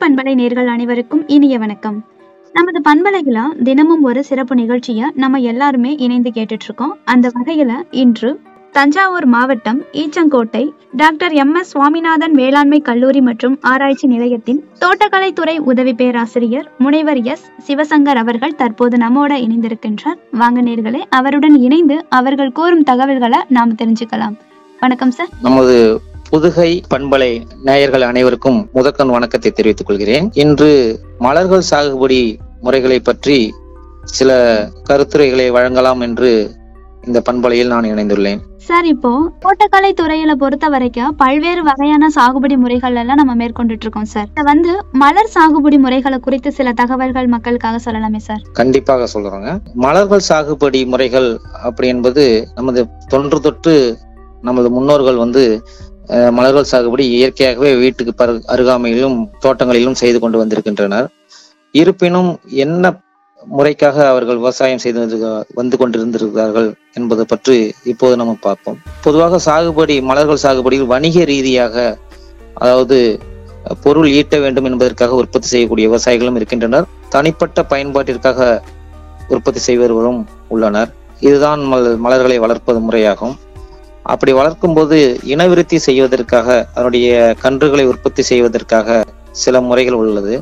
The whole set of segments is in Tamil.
பண்பலை நேர்கள் அனைவருக்கும் இனிய வணக்கம் நமது பண்பலையில தினமும் ஒரு சிறப்பு நிகழ்ச்சிய நம்ம எல்லாருமே இணைந்து கேட்டுட்டு இருக்கோம் அந்த வகையில இன்று தஞ்சாவூர் மாவட்டம் Eachangottai doctor M S Swaminathan வேளாண்மை கல்லூரி மற்றும் ஆராய்ச்சி நிலையத்தின் தோட்டக்கலைத்துறை உதவி பேராசிரியர் முனைவர் எஸ் சிவசங்கர் அவர்கள் தற்போது நம்மோட இணைந்திருக்கின்றார் வாங்க நேர்களே அவருடன் இணைந்து அவர்கள் கூறும் தகவல்களை நாம் தெரிஞ்சுக்கலாம் வணக்கம் சார் நமது புதுகை பண்பலை நேயர்கள் அனைவருக்கும் முதற்கண் வணக்கத்தை தெரிவித்துக் கொள்கிறேன் இன்று மலர்கள் சாகுபடி முறைகளை பற்றி சில கருத்துரைகளை வழங்கலாம் என்று இந்த பண்பலையில் நான் இணைந்துள்ளேன் சார் இப்போ தோட்டக்கலை துறையில பொறுத்த வரைக்கும் பல்வேறு வகையான சாகுபடி முறைகள் எல்லாம் நம்ம மேற்கொண்டுட்டு இருக்கோம் சார் இத வந்து மலர் சாகுபடி முறைகளை குறித்து சில தகவல்கள் மக்களுக்காக சொல்லலாமே சார் கண்டிப்பாக சொல்றோங்க மலர்கள் சாகுபடி முறைகள் அப்படி என்பது நமது தொன்று தொட்டு நமது முன்னோர்கள் வந்து அஹ், மலர்கள் சாகுபடி இயற்கையாகவே வீட்டுக்கு பரு அருகாமையிலும் தோட்டங்களிலும் செய்து கொண்டு வந்திருக்கின்றனர் இருப்பினும் என்ன முறைக்காக அவர்கள் விவசாயம் செய்து வந்து- வந்து கொண்டிருந்திருக்கிறார்கள் என்பது பற்றி இப்போது நம்ம பார்ப்போம் பொதுவாக சாகுபடி மலர்கள் சாகுபடியில் வணிக ரீதியாக அதாவது அஹ், பொருள் ஈட்ட வேண்டும் என்பதற்காக உற்பத்தி செய்யக்கூடிய விவசாயிகளும் இருக்கின்றனர் தனிப்பட்ட பயன்பாட்டிற்காக உற்பத்தி செய்பவர்களும் உள்ளனர் இதுதான் மல்- மலர்களை வளர்ப்பது முறையாகும் அப்படி வளர்க்கும் போது இனவிருத்தி செய்வதற்காக அதனுடைய கன்றுகளை உற்பத்தி செய்வதற்காக சில முறைகள் உள்ளது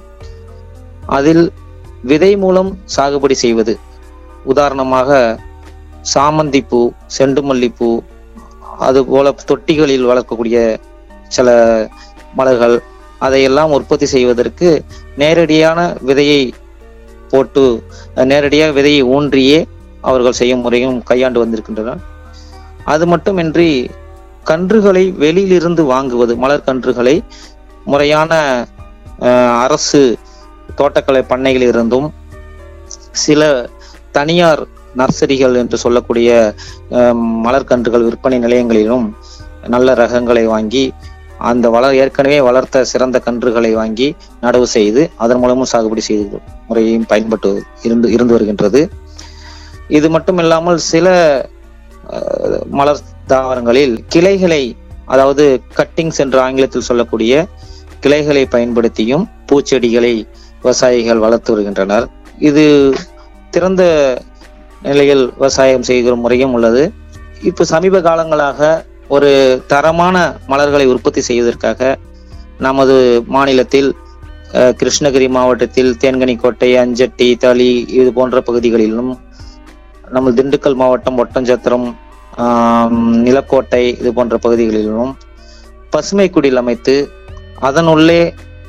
அதில் விதை மூலம் சாகுபடி செய்வது உதாரணமாக சாமந்தி பூ செண்டுமல்லிப்பூ அதுபோல தொட்டிகளில் வளர்க்கக்கூடிய சில மலர்கள் அதையெல்லாம் உற்பத்தி செய்வதற்கு நேரடியான விதையை போட்டு நேரடியாக விதையை ஊன்றியே அவர்கள் செய்யும் முறையும் கையாண்டு வந்திருக்கின்றனர் அது மட்டுமின்றி கன்றுகளை வெளியிலிருந்து வாங்குவது மலர் கன்றுகளை முறையான அஹ், அரசு தோட்டக்கலை பண்ணைகளில் இருந்தும் சில தனியார் நர்சரிகள் என்று சொல்லக்கூடிய அஹ், மலர் கன்றுகள் விற்பனை நிலையங்களிலும் நல்ல ரகங்களை வாங்கி அந்த வளர் ஏற்கனவே வளர்த்த சிறந்த கன்றுகளை வாங்கி நடவு செய்து அதன் மூலமும் சாகுபடி செய்து முறையும் பயன்பட்டு இருந்து இருந்து வருகின்றது இது மட்டும் இல்லாமல் சில அஹ், மலர் தாவரங்களில் கிளைகளை அதாவது கட்டிங்ஸ் என்று ஆங்கிலத்தில் சொல்லக்கூடிய கிளைகளை பயன்படுத்தியும் பூச்செடிகளை விவசாயிகள் வளர்த்து வருகின்றனர் இது திறந்த நிலையில் விவசாயம் செய்கிற முறையும் உள்ளது இப்போ சமீப காலங்களாக ஒரு தரமான மலர்களை உற்பத்தி செய்வதற்காக நமது மாநிலத்தில் அஹ், கிருஷ்ணகிரி மாவட்டத்தில் தேன்கனிக்கோட்டை அஞ்சட்டி தளி இது போன்ற பகுதிகளிலும் நம்ம திண்டுக்கல் மாவட்டம் ஒட்டஞ்சத்திரம் ஆம், நிலக்கோட்டை இது போன்ற பகுதிகளிலும் பசுமை குடில் அமைத்து அதனுள்ளே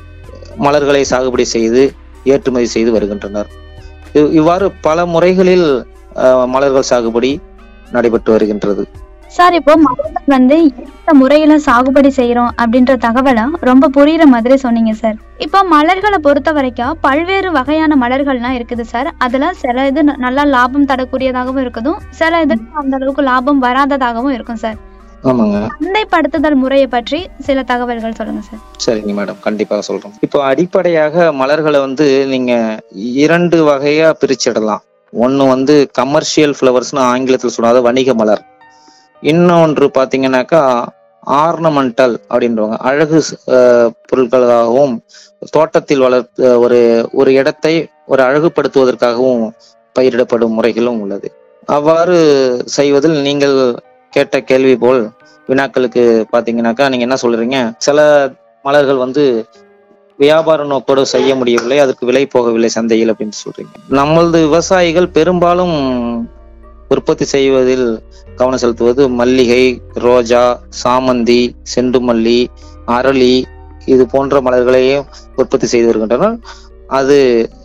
மலர்களை சாகுபடி செய்து ஏற்றுமதி செய்து வருகின்றனர் இவ்- இவ்வாறு பல முறைகளில் அஹ், மலர்கள் சாகுபடி நடைபெற்று வருகின்றது சார் இப்போ மலர்கள் வந்து எந்த முறையில சாகுபடி செய்யறோம் அப்படின்ற தகவலை ரொம்ப புரியுற மாதிரி சொன்னீங்க சார் இப்போ மலர்களை பொறுத்த வரைக்கும் பல்வேறு வகையான மலர்கள்லாம் இருக்குது சார் அதுல சில இது ந- நல்லா லாபம் தரக்கூடியதாகவும் இருக்குதும் சில இது அந்த அளவுக்கு லாபம் வராததாகவும் இருக்கும் சார் ஆமாங்க சந்தைப்படுத்துதல் முறையை பற்றி சில தகவல்கள் சொல்லுங்க சார் சரிங்க மேடம் கண்டிப்பாக சொல்றோம் இப்போ அடிப்படையாக மலர்களை வந்து நீங்க இரண்டு வகையா பிரிச்சிடலாம் ஒன்னு வந்து கமர்ஷியல் ஃப்ளவர்ஸ்னு ஆங்கிலத்தில் சொல்லாத வணிக மலர் இன்னொன்று பாத்தீங்கன்னாக்கா ஆர்னமெண்டல் அப்படின்றவங்க அழகு அஹ், பொருட்களாகவும் தோட்டத்தில் வளர்த்து ஒரு ஒரு இடத்தை ஒரு அழகுபடுத்துவதற்காகவும் பயிரிடப்படும் முறைகளும் உள்ளது அவ்வாறு செய்வதில் நீங்கள் கேட்ட கேள்வி போல் வினாக்களுக்கு பாத்தீங்கன்னாக்கா நீங்க என்ன சொல்றீங்க சில மலர்கள் வந்து வியாபார நோக்கோடு செய்ய முடியவில்லை அதுக்கு விலை போகவில்லை சந்தையில் அப்படின்னு சொல்றீங்க நம்மளது விவசாயிகள் பெரும்பாலும் உற்பத்தி செய்வதில் கவனம் செலுத்துவது மல்லிகை ரோஜா சாமந்தி செண்டுமல்லி அரளி இது போன்ற மலர்களையும் உற்பத்தி செய்து வருகின்றனர் அது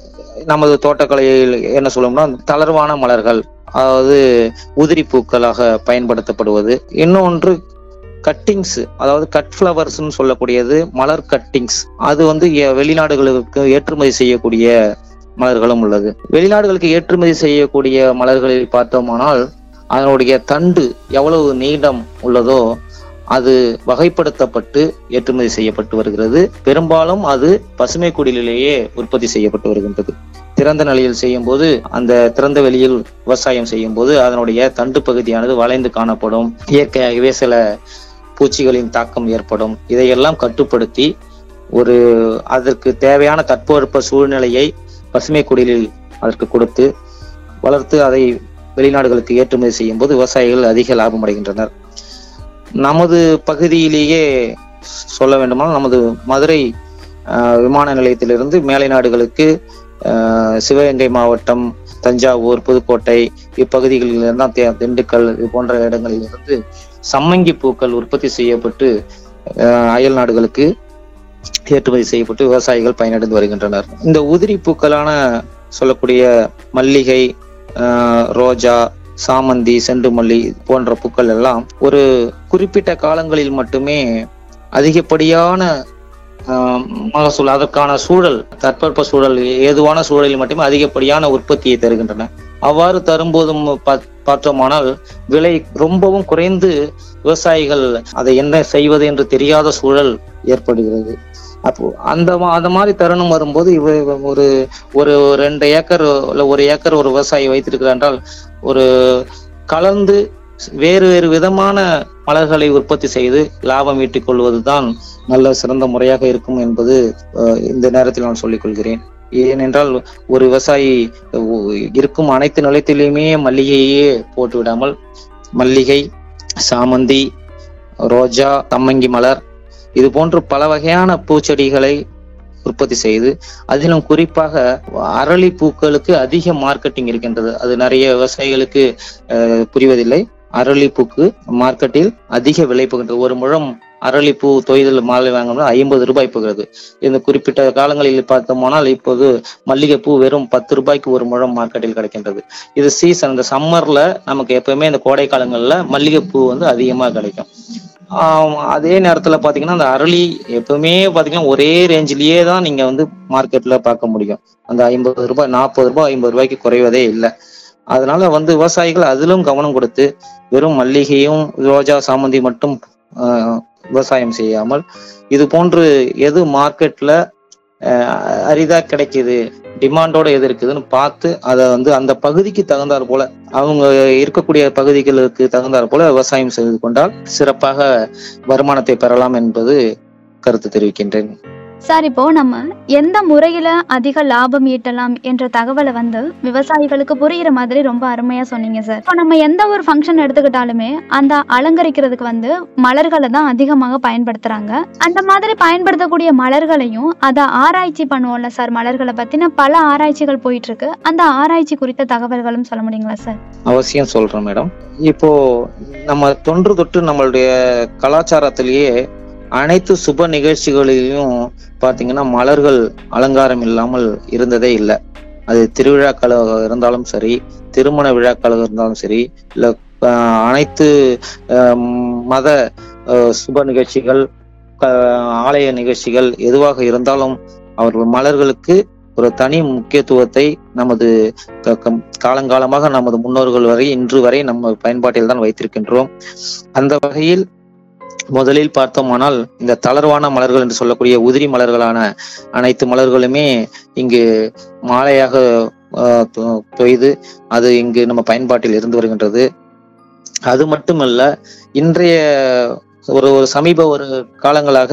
நமது தோட்டக்கலையில் என்ன சொல்லுவோம்னா தளர்வான மலர்கள் அதாவது உதிரி பூக்களாக பயன்படுத்தப்படுவது இன்னொன்று கட்டிங்ஸ் அதாவது கட் ஃப்ளவர்ஸ்னு சொல்லக்கூடியது மலர் கட்டிங்ஸ் அது வந்து எ- வெளிநாடுகளுக்கு ஏற்றுமதி செய்யக்கூடிய மலர்களும் உள்ளது வெளிநாடுகளுக்கு ஏற்றுமதி செய்யக்கூடிய மலர்களில் பார்த்தோமானால் அதனுடைய தண்டு எவ்வளவு நீளம் உள்ளதோ அது வகைப்படுத்தப்பட்டு ஏற்றுமதி செய்யப்பட்டு வருகிறது பெரும்பாலும் அது பசுமை குடிலிலேயே உற்பத்தி செய்யப்பட்டு வருகின்றது திறந்த நிலையில் செய்யும் போது அந்த திறந்த வெளியில் விவசாயம் செய்யும் போது அதனுடைய தண்டு பகுதியானது வளைந்து காணப்படும் இயற்கையாகவே சில பூச்சிகளின் தாக்கம் ஏற்படும் இதையெல்லாம் கட்டுப்படுத்தி ஒரு அதற்கு தேவையான தட்பவெப்ப சூழ்நிலையை பசுமை குடிலில் அதற்கு கொடுத்து வளர்த்து அதை வெளிநாடுகளுக்கு ஏற்றுமதி செய்யும் போது விவசாயிகள் அதிக லாபம் அடைகின்றனர் நமது பகுதியிலேயே சொல்ல வேண்டுமானால் நமது மதுரை ஆஹ், விமான நிலையத்திலிருந்து மேலை நாடுகளுக்கு ஆஹ், சிவகங்கை மாவட்டம் தஞ்சாவூர் புதுக்கோட்டை இப்பகுதிகளில் இருந்தால் தே- திண்டுக்கல் இது போன்ற இடங்களில் இருந்து சம்மங்கி பூக்கள் உற்பத்தி செய்யப்பட்டு ஆஹ், அயல் நாடுகளுக்கு ஏற்றுமதி செய்யப்பட்டு விவசாயிகள் பயனடைந்து வருகின்றனர் இந்த உதிரி பூக்களான சொல்லக்கூடிய மல்லிகை ஆஹ், ரோஜா சாமந்தி செண்டுமல்லி போன்ற பூக்கள் எல்லாம் ஒரு குறிப்பிட்ட காலங்களில் மட்டுமே அதிகப்படியான ஆஹ், மகசூல் அதற்கான சூழல் தட்பவெப்ப சூழல் ஏதுவான சூழலில் மட்டுமே அதிகப்படியான உற்பத்தியை தருகின்றன அவ்வாறு தரும்போதும் பா- பார்த்தோமானால் விலை ரொம்பவும் குறைந்து விவசாயிகள் அதை என்ன செய்வது என்று தெரியாத சூழல் ஏற்படுகிறது அப்போ அந்த மா- அந்த மாதிரி தருணம் வரும்போது இவ இவ ஒரு ஒரு ரெண்டு ஏக்கர் இல்ல ஒரு ஏக்கர் ஒரு விவசாயி வைத்திருக்கிறார் என்றால் ஒரு கலந்து வேறு வேறு விதமான மலர்களை உற்பத்தி செய்து லாபம் ஈட்டிக் கொள்வதுதான் நல்ல சிறந்த முறையாக இருக்கும் என்பது அஹ், இந்த நேரத்தில் நான் சொல்லிக் கொள்கிறேன் ஏனென்றால் ஒரு விவசாயி அஹ், இருக்கும் அனைத்து நிலத்திலுமே மல்லிகையே போட்டு விடாமல் மல்லிகை சாமந்தி ரோஜா தம்மங்கி மலர் இது போன்று பல வகையான பூச்செடிகளை உற்பத்தி செய்து அதிலும் குறிப்பாக அரளி பூக்களுக்கு அதிக மார்க்கெட்டிங் இருக்கின்றது அது நிறைய விவசாயிகளுக்கு அஹ், புரிவதில்லை அரளிப்பூக்கு மார்க்கெட்டில் அதிக விலை போகின்றது ஒரு முழம் அரளிப்பூ தொய்தல் மாலை வாங்கணும்னா ஐம்பது ரூபாய் போகிறது இந்த குறிப்பிட்ட காலங்களில் பார்த்தோமானால் இப்போது மல்லிகைப்பூ வெறும் பத்து ரூபாய்க்கு ஒரு முழம் மார்க்கெட்டில் கிடைக்கின்றது இது சீசன் இந்த சம்மர்ல நமக்கு எப்பவுமே இந்த கோடை காலங்கள்ல மல்லிகைப்பூ வந்து அதிகமாக கிடைக்கும் ஆஹ் அதே நேரத்துல பாத்தீங்கன்னா அந்த அரளி எப்பவுமே பாத்தீங்கன்னா ஒரே ரேஞ்சிலேயே தான் நீங்க வந்து மார்க்கெட்ல பார்க்க முடியும் அந்த ஐம்பது ரூபாய் நாற்பது ரூபாய் ஐம்பது ரூபாய்க்கு குறைவதே இல்லை அதனால வந்து விவசாயிகள் அதிலும் கவனம் கொடுத்து வெறும் மல்லிகையும் ரோஜா சாமந்தி மட்டும் ஆஹ், விவசாயம் செய்யாமல் இது போன்று எது மார்க்கெட்ல அரிதா கிடைக்குது டிமாண்டோட எது இருக்குதுன்னு பார்த்து அதை வந்து அந்த பகுதிக்கு தகுந்தாற் போல அவங்க இருக்கக்கூடிய பகுதிகளுக்கு தகுந்தாற் போல விவசாயம் செய்து கொண்டால் சிறப்பாக வருமானத்தை பெறலாம் என்பது கருத்து தெரிவிக்கின்றேன் சார் இப்போ நம்ம எந்த முறையில அதிக லாபம் ஈட்டலாம் என்ற தகவலை வந்து விவசாயிகளுக்கு புரியுற மாதிரி ரொம்ப அருமையா சொன்னீங்க சார் இப்போ நம்ம எந்த ஒரு ஃபங்க்ஷன் எடுத்துக்கிட்டாலுமே அந்த அலங்கரிக்கிறதுக்கு வந்து மலர்களை தான் அதிகமாக பயன்படுத்துறாங்க அந்த மாதிரி பயன்படுத்தக்கூடிய மலர்களையும் அதை ஆராய்ச்சி பண்ணுவோம்ல சார் மலர்களை பத்தின பல ஆராய்ச்சிகள் போயிட்டு இருக்கு அந்த ஆராய்ச்சி குறித்த தகவல்களும் சொல்ல முடியுங்களா சார் அவசியம் சொல்றேன் மேடம் இப்போ நம்ம தொன்று தொட்டு நம்மளுடைய கலாச்சாரத்திலேயே அனைத்து சுப நிகழ்ச்சிகளிலும் பாத்தீங்கன்னா மலர்கள் அலங்காரம் இல்லாமல் இருந்ததே இல்லை அது திருவிழாக்களாக இருந்தாலும் சரி திருமண விழாக்களாக இருந்தாலும் சரி இல்ல ஆஹ், அனைத்து ஆஹ், மத ஆஹ், சுப நிகழ்ச்சிகள் க- ஆலய நிகழ்ச்சிகள் எதுவாக இருந்தாலும் அவர்கள் மலர்களுக்கு ஒரு தனி முக்கியத்துவத்தை நமது க- கம்- காலங்காலமாக நமது முன்னோர்கள் வரை இன்று வரை நம்ம பயன்பாட்டில் தான் வைத்திருக்கின்றோம் அந்த வகையில் முதலில் பார்த்தோமானால் இந்த தளர்வான மலர்கள் என்று சொல்லக்கூடிய உதிரி மலர்களான அனைத்து மலர்களுமே இங்கு மாலையாக ஆஹ், தொ- தொய்து அது இங்கு நம்ம பயன்பாட்டில் இருந்து வருகின்றது அது மட்டுமல்ல இன்றைய ஒரு ஒரு சமீப ஒரு காலங்களாக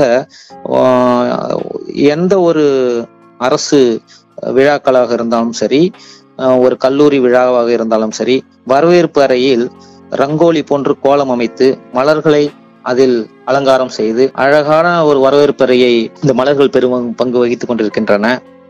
ஆஹ், எந்த ஒரு அரசு விழாக்களாக இருந்தாலும் சரி ஆஹ், ஒரு கல்லூரி விழாவாக இருந்தாலும் சரி வரவேற்பு அறையில் ரங்கோலி போன்று கோலம் அமைத்து மலர்களை அதில் அலங்காரம் செய்து அழகான ஒரு வரவேற்பு அறையை இந்த மலர்கள் பெரும் பங்கு வகித்துக் கொண்டிருக்கின்றன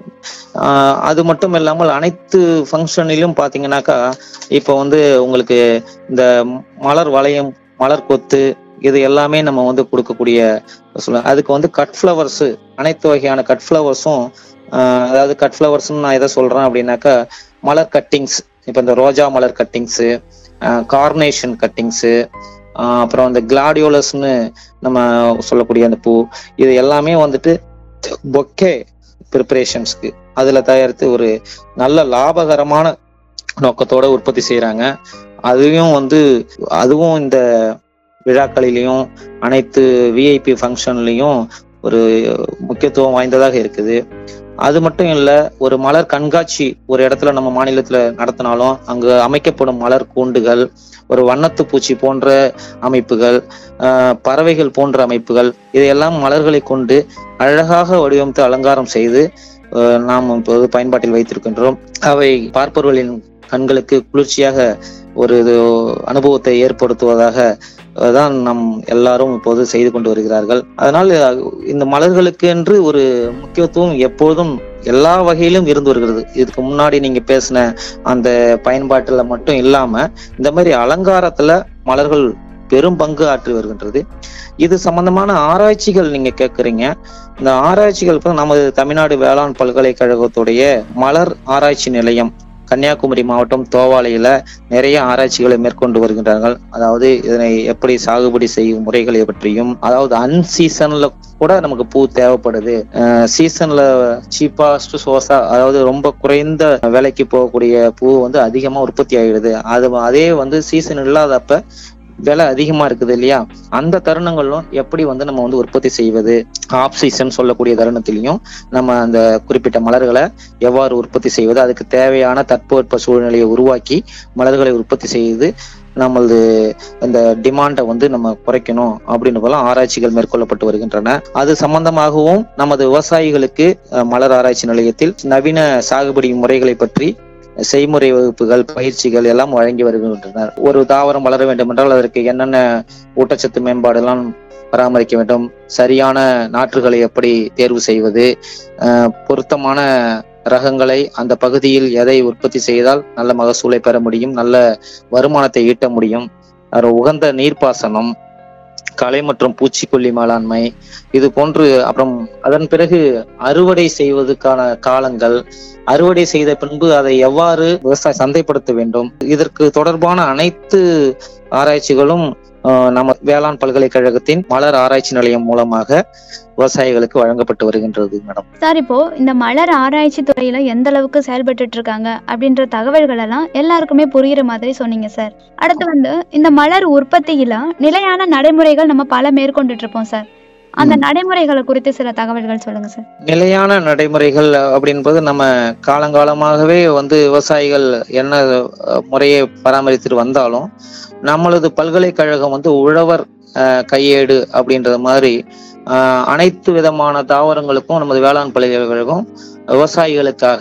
ஆஹ் அது மட்டும் இல்லாமல் அனைத்து ஃபங்க்ஷனிலும் பாத்தீங்கன்னாக்கா இப்போ வந்து உங்களுக்கு இந்த மலர் வளையம் மலர் கொத்து இது எல்லாமே நம்ம வந்து கொடுக்கக்கூடிய சொல்ல அதுக்கு வந்து கட் ஃப்ளவர்ஸ் அனைத்து வகையான கட் ஃப்ளவர்ஸும் அதாவது கட் ஃப்ளவர்ஸ்னு நான் எதை சொல்றேன் அப்படின்னாக்கா மலர் கட்டிங்ஸ் இப்போ இந்த ரோஜா மலர் கட்டிங்ஸு கார்னேஷன் கட்டிங்ஸு அப்புறம் இந்த கிளாடியோலஸ்னு நம்ம சொல்லக்கூடிய அந்த பூ இது எல்லாமே வந்துட்டு பொக்கே ப்ரிப்பரேஷன்ஸ்க்கு அதுல தயாரித்து ஒரு நல்ல லாபகரமான நோக்கத்தோட உற்பத்தி செய்யறாங்க அதையும் வந்து அதுவும் இந்த விழாக்களிலையும் அனைத்து விஐபி ஃபங்க்ஷன்லையும் ஒரு முக்கியத்துவம் வாய்ந்ததாக இருக்குது அது மட்டும் இல்ல ஒரு மலர் கண்காட்சி ஒரு இடத்துல நம்ம மாநிலத்துல நடத்தினாலும் அங்கு அமைக்கப்படும் மலர் கூண்டுகள் ஒரு வண்ணத்து பூச்சி போன்ற அமைப்புகள் ஆஹ் பறவைகள் போன்ற அமைப்புகள் இதையெல்லாம் மலர்களை கொண்டு அழகாக வடிவமைத்து அலங்காரம் செய்து ஆஹ் நாம் இப்போது பயன்பாட்டில் வைத்திருக்கின்றோம் அவை பார்ப்பவர்களின் கண்களுக்கு குளிர்ச்சியாக ஒரு இது அனுபவத்தை ஏற்படுத்துவதாக அஹ் தான் நம் எல்லாரும் இப்போது செய்து கொண்டு வருகிறார்கள் அதனால் அஹ், இந்த மலர்களுக்கு என்று ஒரு முக்கியத்துவம் எப்போதும் எல்லா வகையிலும் இருந்து வருகிறது இதுக்கு முன்னாடி நீங்க பேசின அந்த பயன்பாட்டுல மட்டும் இல்லாம இந்த மாதிரி அலங்காரத்துல மலர்கள் பெரும் பங்கு ஆற்றி வருகின்றது இது சம்பந்தமான ஆராய்ச்சிகள் நீங்க கேட்குறீங்க இந்த ஆராய்ச்சிகள் இப்ப நமது தமிழ்நாடு வேளாண் பல்கலைக்கழகத்துடைய மலர் ஆராய்ச்சி நிலையம் கன்னியாகுமரி மாவட்டம் தோவாலையில நிறைய ஆராய்ச்சிகளை மேற்கொண்டு வருகின்றார்கள் அதாவது இதனை எப்படி சாகுபடி செய்யும் முறைகளை பற்றியும் அதாவது அன்சீசன்ல கூட நமக்கு பூ தேவைப்படுது சீசன்ல சீப்பாஸ்ட் சோசா அதாவது ரொம்ப குறைந்த விலைக்கு போகக்கூடிய பூ வந்து அதிகமா உற்பத்தி ஆகிடுது அது அதே வந்து சீசன் இல்லாதப்ப விலை அதிகமா இருக்குது இல்லையா அந்த தருணங்களும் எப்படி வந்து நம்ம வந்து உற்பத்தி செய்வது ஆஃப் சீசன் சொல்லக்கூடிய தருணத்திலையும் நம்ம அந்த குறிப்பிட்ட மலர்களை எவ்வாறு உற்பத்தி செய்வது அதுக்கு தேவையான தட்பவெட்ப சூழ்நிலையை உருவாக்கி மலர்களை உற்பத்தி செய்து நம்மளது இந்த டிமாண்டை வந்து நம்ம குறைக்கணும் அப்படின்னு போல ஆராய்ச்சிகள் மேற்கொள்ளப்பட்டு வருகின்றன அது சம்பந்தமாகவும் நமது விவசாயிகளுக்கு அஹ், மலர் ஆராய்ச்சி நிலையத்தில் நவீன சாகுபடி முறைகளை பற்றி செய்முறை வகுப்புகள் பயிற்சிகள் எல்லாம் வழங்கி வருகின்றனர் ஒரு தாவரம் வளர வேண்டும் என்றால் அதற்கு என்னென்ன ஊட்டச்சத்து மேம்பாடு எல்லாம் பராமரிக்க வேண்டும் சரியான நாற்றுகளை எப்படி தேர்வு செய்வது அஹ், பொருத்தமான ரகங்களை அந்த பகுதியில் எதை உற்பத்தி செய்தால் நல்ல மகசூலை பெற முடியும் நல்ல வருமானத்தை ஈட்ட முடியும் ஒரு உகந்த நீர்ப்பாசனம் களை மற்றும் பூச்சிக்கொல்லி மேலாண்மை இது போன்று அப்புறம் அதன் பிறகு அறுவடை செய்வதற்கான காலங்கள் அறுவடை செய்த பின்பு அதை எவ்வாறு விவசாய சந்தைப்படுத்த வேண்டும் இதற்கு தொடர்பான அனைத்து ஆராய்ச்சிகளும் ஆஹ், நம்ம வேளாண் பல்கலைக்கழகத்தின் மலர் ஆராய்ச்சி நிலையம் மூலமாக விவசாயிகளுக்கு வழங்கப்பட்டு வருகின்றது மேடம் சார் இப்போ இந்த மலர் ஆராய்ச்சி துறையில எந்த அளவுக்கு செயல்பட்டுட்டு இருக்காங்க அப்படின்ற தகவல்கள் எல்லாம் எல்லாருக்குமே புரியுற மாதிரி சொன்னீங்க சார் அடுத்து வந்து இந்த மலர் உற்பத்தியில நிலையான நடைமுறைகள் நம்ம பல மேற்கொண்டுட்டு இருப்போம் சார் அந்த ம். நடைமுறைகளை குறித்து சில தகவல்கள் சொல்லுங்க சார் நிலையான நடைமுறைகள் அப்படின்பது நம்ம காலங்காலமாகவே வந்து விவசாயிகள் என்ன அஹ், முறையை பராமரித்துட்டு வந்தாலும் நம்மளது பல்கலைக்கழகம் வந்து உழவர் அஹ், கையேடு அப்படின்றது மாதிரி அஹ், அனைத்து விதமான தாவரங்களுக்கும் நமது வேளாண் பல்கலைக்கழகம் விவசாயிகளுக்காக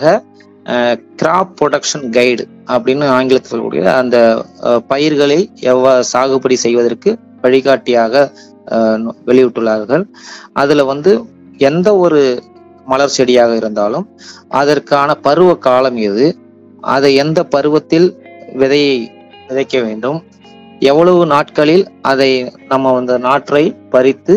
கிராப் ப்ரொடக்ஷன் கைடு அப்படின்னு ஆங்கிலத்தில் சொல்லக்கூடிய அந்த அஹ், பயிர்களை எவ்வாறு சாகுபடி செய்வதற்கு வழிகாட்டியாக அஹ், வெளியிட்டுள்ளார்கள் அதுல வந்து எந்த ஒரு மலர் செடியாக இருந்தாலும் அதற்கான பருவ காலம் எது அதை எந்த பருவத்தில் விதையை விதைக்க வேண்டும் எவ்வளவு நாட்களில் அதை நம்ம அந்த நாற்றை பறித்து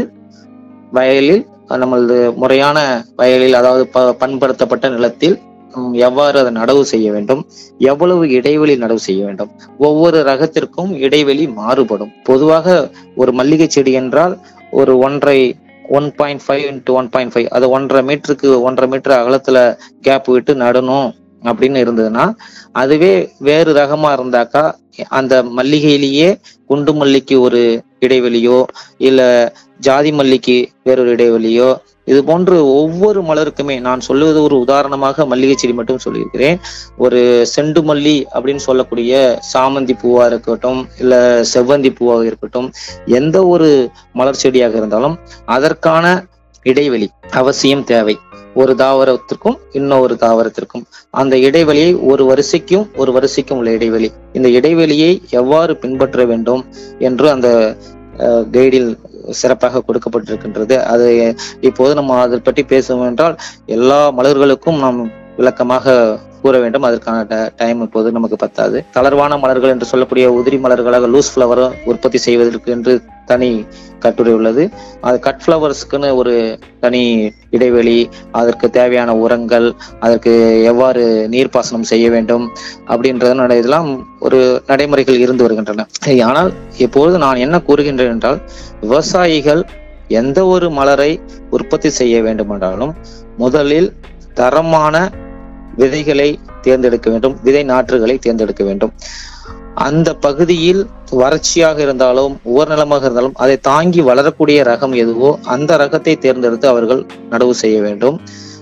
வயலில் நம்மளது முறையான வயலில் அதாவது ப- பண்படுத்தப்பட்ட நிலத்தில் ம், எவ்வாறு அதை நடவு செய்ய வேண்டும் எவ்வளவு இடைவெளி நடவு செய்ய வேண்டும் ஒவ்வொரு ரகத்திற்கும் இடைவெளி மாறுபடும் பொதுவாக ஒரு மல்லிகை செடி என்றால் ஒரு ஒன்றை one point five into one point five அது ஒன்றரை மீட்டருக்கு ஒன்றரை மீட்டர் அகலத்துல கேப் விட்டு நடணும் அப்படின்னு இருந்ததுன்னா அதுவே வேறு ரகமா இருந்தாக்கா அந்த மல்லிகையிலேயே குண்டு மல்லிக்கு ஒரு இடைவெளியோ இல்ல ஜாதி மல்லிக்கு வேறொரு இடைவெளியோ இது போன்று ஒவ்வொரு மலருக்குமே நான் சொல்லுவது ஒரு உதாரணமாக மல்லிகை செடி மட்டும் சொல்லியிருக்கிறேன் ஒரு செண்டு மல்லி அப்படின்னு சொல்லக்கூடிய சாமந்தி பூவா இருக்கட்டும் இல்ல செவ்வந்தி பூவாக இருக்கட்டும் எந்த ஒரு மலர் செடியாக இருந்தாலும் அதற்கான இடைவெளி அவசியம் தேவை ஒரு தாவரத்திற்கும் இன்னொரு தாவரத்திற்கும் அந்த இடைவெளியை ஒரு வரிசைக்கும் ஒரு வரிசைக்கும் உள்ள இடைவெளி இந்த இடைவெளியை எவ்வாறு பின்பற்ற வேண்டும் என்று அந்த அஹ், கைடில் சிறப்பாக கொடுக்கப்பட்டிருக்கின்றது அது இப்போது நம்ம அதை பற்றி பேசுவோம் என்றால் எல்லா மலர்களுக்கும் நாம் விளக்கமாக கூற வேண்டும் அதற்கான டைம் இப்போது நமக்கு பத்தாது தளர்வான மலர்கள் என்று சொல்லக்கூடிய உதிரி மலர்களாக லூஸ் ஃப்ளவர் உற்பத்தி செய்வதற்கு என்று தனி கட்டுரை உள்ளது அது கட் ஃப்ளவர்ஸ்க்குன்னு ஒரு தனி இடைவெளி அதற்கு தேவையான உரங்கள் அதற்கு எவ்வாறு நீர்ப்பாசனம் செய்ய வேண்டும் அப்படின்றதனோட இதெல்லாம் ஒரு நடைமுறைகள் இருந்து வருகின்றன ஆனால் இப்பொழுது நான் என்ன கூறுகின்றேன் என்றால் விவசாயிகள் எந்த ஒரு மலரை உற்பத்தி செய்ய வேண்டுமென்றாலும் முதலில் தரமான விதைகளை தேர்ந்தெடுக்க வேண்டும் விதை நாற்றுகளை தேர்ந்தெடுக்க வேண்டும் அந்த பகுதியில் வறட்சியாக இருந்தாலும் உவர்நிலமாக இருந்தாலும் அதை தாங்கி வளரக்கூடிய ரகம் எதுவோ அந்த ரகத்தை தேர்ந்தெடுத்து அவர்கள் நடவு செய்ய வேண்டும்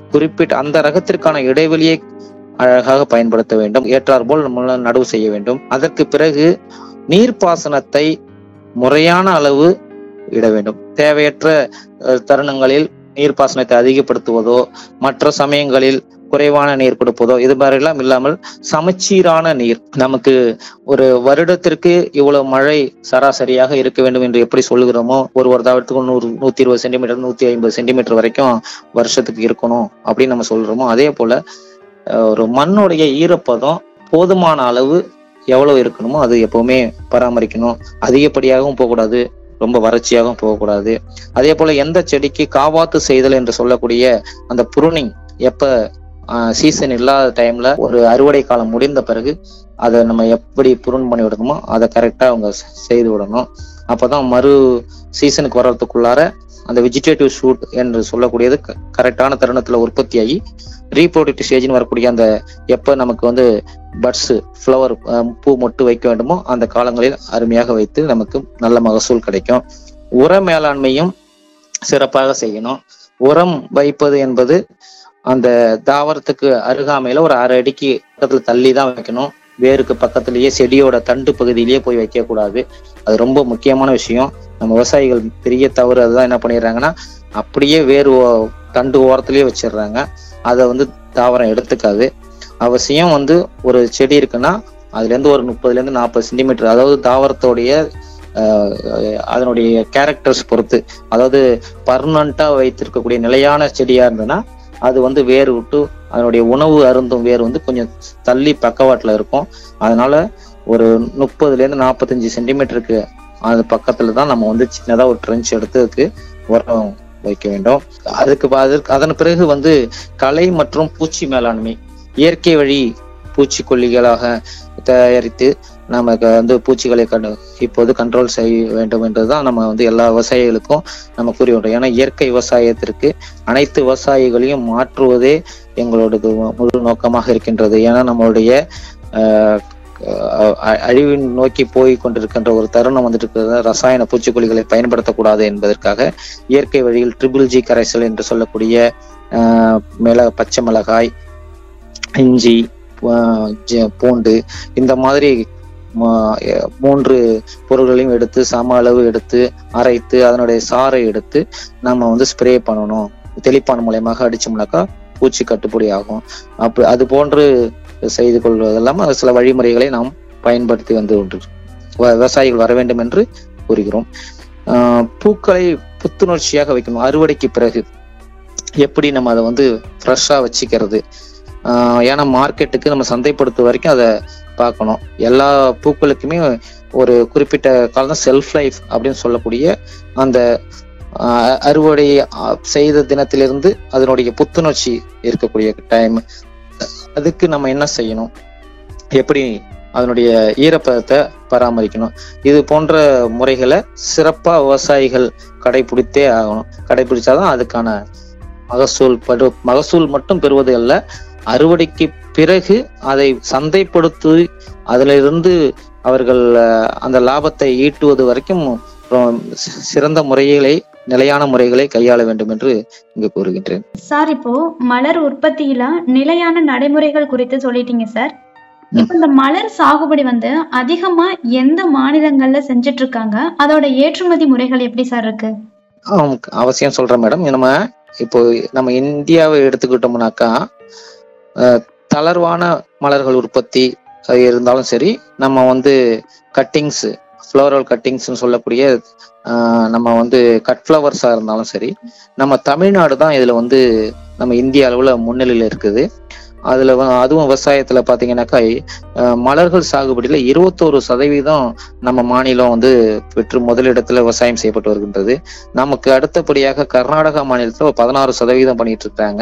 குறிப்பிட்ட அந்த ரகத்திற்கான இடைவெளியை அழகாக பயன்படுத்த வேண்டும் ஏற்றார் போல் நம்ம நடவு செய்ய வேண்டும் அதற்கு பிறகு நீர்ப்பாசனத்தை முறையான அளவு இட வேண்டும் தேவையற்ற அஹ், தருணங்களில் நீர்ப்பாசனத்தை அதிகப்படுத்துவதோ மற்ற சமயங்களில் குறைவான நீர் கொடுப்பதோ இது மாதிரிலாம் இல்லாமல் சமச்சீரான நீர் நமக்கு ஒரு வருடத்திற்கு இவ்வளவு மழை சராசரியாக இருக்க வேண்டும் என்று எப்படி சொல்லுகிறோமோ ஒரு ஒரு தாவரத்துக்கு நூறு நூத்தி இருபது சென்டிமீட்டர் நூத்தி ஐம்பது சென்டிமீட்டர் வரைக்கும் வருஷத்துக்கு இருக்கணும் அப்படின்னு நம்ம சொல்றோமோ அதே போல அஹ், ஒரு மண்ணுடைய ஈரப்பதம் போதுமான அளவு எவ்வளவு இருக்கணுமோ அது எப்பவுமே பராமரிக்கணும் அதிகப்படியாகவும் போகக்கூடாது ரொம்ப வறட்சியாகவும் போகக்கூடாது அதே போல எந்த செடிக்கு காவாத்து செய்தல் என்று சொல்லக்கூடிய அந்த புருனிங் எப்ப சீசன் இல்லாத டைம்ல ஒரு அறுவடை காலம் முடிந்த பிறகு அதை நம்ம எப்படி புருன் பண்ணி விடணுமோ அதை கரெக்டா அவங்க செ- செய்து விடணும் அப்பதான் மறு சீசனுக்கு வர்றதுக்குள்ளார அந்த வெஜிடேட்டிவ் ஷூட் என்று சொல்லக்கூடியது கரெக்டான தருணத்துல உற்பத்தியாகி ரீப்ரோடக்டிவ் ஸ்டேஜ்னு வரக்கூடிய அந்த எப்ப நமக்கு வந்து பட்ஸ் ஃப்ளவர் பூ மொட்டு வைக்க வேண்டுமோ அந்த காலங்களில் அருமையாக வைத்து நமக்கு நல்ல மகசூல் கிடைக்கும் உர மேலாண்மையும் சிறப்பாக செய்யணும் உரம் வைப்பது என்பது அந்த தாவரத்துக்கு அருகாமையில ஒரு அரை அடிக்கு பக்கத்துல தள்ளி தான் வைக்கணும் வேருக்கு பக்கத்திலேயே செடியோட தண்டு பகுதியிலேயே போய் வைக்க கூடாது அது ரொம்ப முக்கியமான விஷயம் நம்ம விவசாயிகள் பெரிய தவறு அதுதான் என்ன பண்ணிடுறாங்கன்னா அப்படியே வேர் ஓ- தண்டு ஓரத்திலேயே வச்சிடுறாங்க அதை வந்து தாவரம் எடுத்துக்காது அவசியம் வந்து ஒரு செடி இருக்குன்னா அதுல இருந்து ஒரு முப்பதுல இருந்து நாற்பது சென்டிமீட்டர் அதாவது தாவரத்தோடைய ஆஹ், அதனுடைய கேரக்டர்ஸ் பொறுத்து அதாவது பர்மனண்டா வைத்திருக்கக்கூடிய நிலையான செடியா இருந்ததுன்னா அது வந்து வேர் விட்டு அதனுடைய உணவு அருந்தும் வேர் வந்து கொஞ்சம் தள்ளி பக்கவாட்டுல இருக்கும் அதனால ஒரு முப்பதுல இருந்து நாற்பத்தஞ்சு சென்டிமீட்டருக்கு அது பக்கத்துல தான் நம்ம வந்து சின்னதா ஒரு ட்ரென்ச் எடுத்ததுக்கு உரம் வைக்க வேண்டும் அதுக்கு ப- அதற்கு அதன் பிறகு வந்து களை மற்றும் பூச்சி மேலாண்மை இயற்கை வழி பூச்சிக்கொல்லிகளாக தயாரித்து நமக்கு வந்து பூச்சிகளை கண்டு இப்போது கண்ட்ரோல் செய்ய வேண்டும் என்றுதான் நம்ம வந்து எல்லா விவசாயிகளுக்கும் நம்ம கூறி வரோம் ஏன்னா இயற்கை விவசாயத்திற்கு அனைத்து விவசாயிகளையும் மாற்றுவதே எங்களோடது முழு நோக்கமாக இருக்கின்றது ஏன்னா நம்மளுடைய ஆஹ், அஹ், அழிவின் நோக்கி போய் கொண்டிருக்கின்ற ஒரு தருணம் வந்துட்டு இருக்கிறது ரசாயன பூச்சிக்கொல்லிகளை பயன்படுத்தக்கூடாது என்பதற்காக இயற்கை வழியில் ட்ரிபிள் ஜி கரைசல் என்று சொல்லக்கூடிய ஆஹ், மிள பச்சை மிளகாய் இஞ்சி ஆஹ், ஜ- பூண்டு இந்த மாதிரி ம- எ- மூன்று பொருள்களையும் எடுத்து சம அளவு எடுத்து அரைத்து அதனுடைய சாறை எடுத்து நம்ம வந்து ஸ்ப்ரே பண்ணணும் தெளிப்பான் மூலயமாக அடிச்சோம்னாக்கா பூச்சி கட்டுப்படி ஆகும் அப்ப அது போன்று செய்து கொள்வது இல்லாமல் சில வழிமுறைகளை நாம் பயன்படுத்தி வந்து கொண்டு வ- விவசாயிகள் வர வேண்டும் என்று கூறுகிறோம் ஆஹ் பூக்களை புத்துணர்ச்சியாக வைக்கணும் அறுவடைக்கு பிறகு எப்படி நம்ம அதை வந்து ஃப்ரெஷ்ஷாக வச்சுக்கிறது ஆஹ் ஏன்னா மார்க்கெட்டுக்கு நம்ம சந்தைப்படுத்தும் வரைக்கும் அதை பார்க்கணும் எல்லா பூக்களுக்குமே ஒரு குறிப்பிட்ட காலம் செல்ஃப் லைஃப் அப்படின்னு சொல்லக்கூடிய அந்த ஆஹ் அறுவடை ஆஹ் செய்த தினத்திலிருந்து அதனுடைய புத்துணர்ச்சி இருக்கக்கூடிய டைம் அதுக்கு நம்ம என்ன செய்யணும் எப்படி அதனுடைய ஈரப்பதத்தை பராமரிக்கணும் இது போன்ற முறைகளை சிறப்பா விவசாயிகள் கடைபிடித்தே ஆகணும் கடைபிடிச்சாதான் அதுக்கான மகசூல் படு மகசூல் மட்டும் பெறுவது அல்ல அறுவடைக்கு பிறகு அதை சந்தைப்படுத்தி அதுல இருந்து அவர்கள் அஹ், அந்த லாபத்தை ஈட்டுவது வரைக்கும் ரொ- சி- சிறந்த முறைகளை நிலையான முறைகளை கையாள வேண்டும் என்று இங்கு கூறுகின்றேன் சார் இப்போ மலர் உற்பத்தியில நிலையான நடைமுறைகள் குறித்து சொல்லிட்டீங்க சார் இப்போ இந்த மலர் சாகுபடி வந்து அதிகமா எந்த மாநிலங்கள்ல செஞ்சுட்டு இருக்காங்க அதோட ஏற்றுமதி முறைகள் எப்படி சார் இருக்கு ஆம், அவசியம் சொல்றேன் மேடம் நம்ம இப்போ நம்ம இந்தியாவை எடுத்துக்கிட்டோம்னாக்கா அஹ், தளர்வான மலர்கள் உற்பத்தி அது இருந்தாலும் சரி நம்ம வந்து கட்டிங்ஸ் ஃப்ளோரல் கட்டிங்ஸ்னு சொல்லக்கூடிய அஹ், நம்ம வந்து கட் ஃப்ளவர்ஸா இருந்தாலும் சரி நம்ம தமிழ்நாடு தான் இதுல வந்து நம்ம இந்திய அளவுல முன்னிலையில இருக்குது அதுல வ- அதுவும் விவசாயத்துல பாத்தீங்கன்னாக்கா அஹ், மலர்கள் சாகுபடியில இருபத்தோரு சதவீதம் நம்ம மாநிலம் வந்து பெற்று முதலிடத்துல விவசாயம் செய்யப்பட்டு வருகின்றது நமக்கு அடுத்தபடியாக கர்நாடகா மாநிலத்துல ஒரு பதினாறு சதவீதம் பண்ணிட்டு இருக்காங்க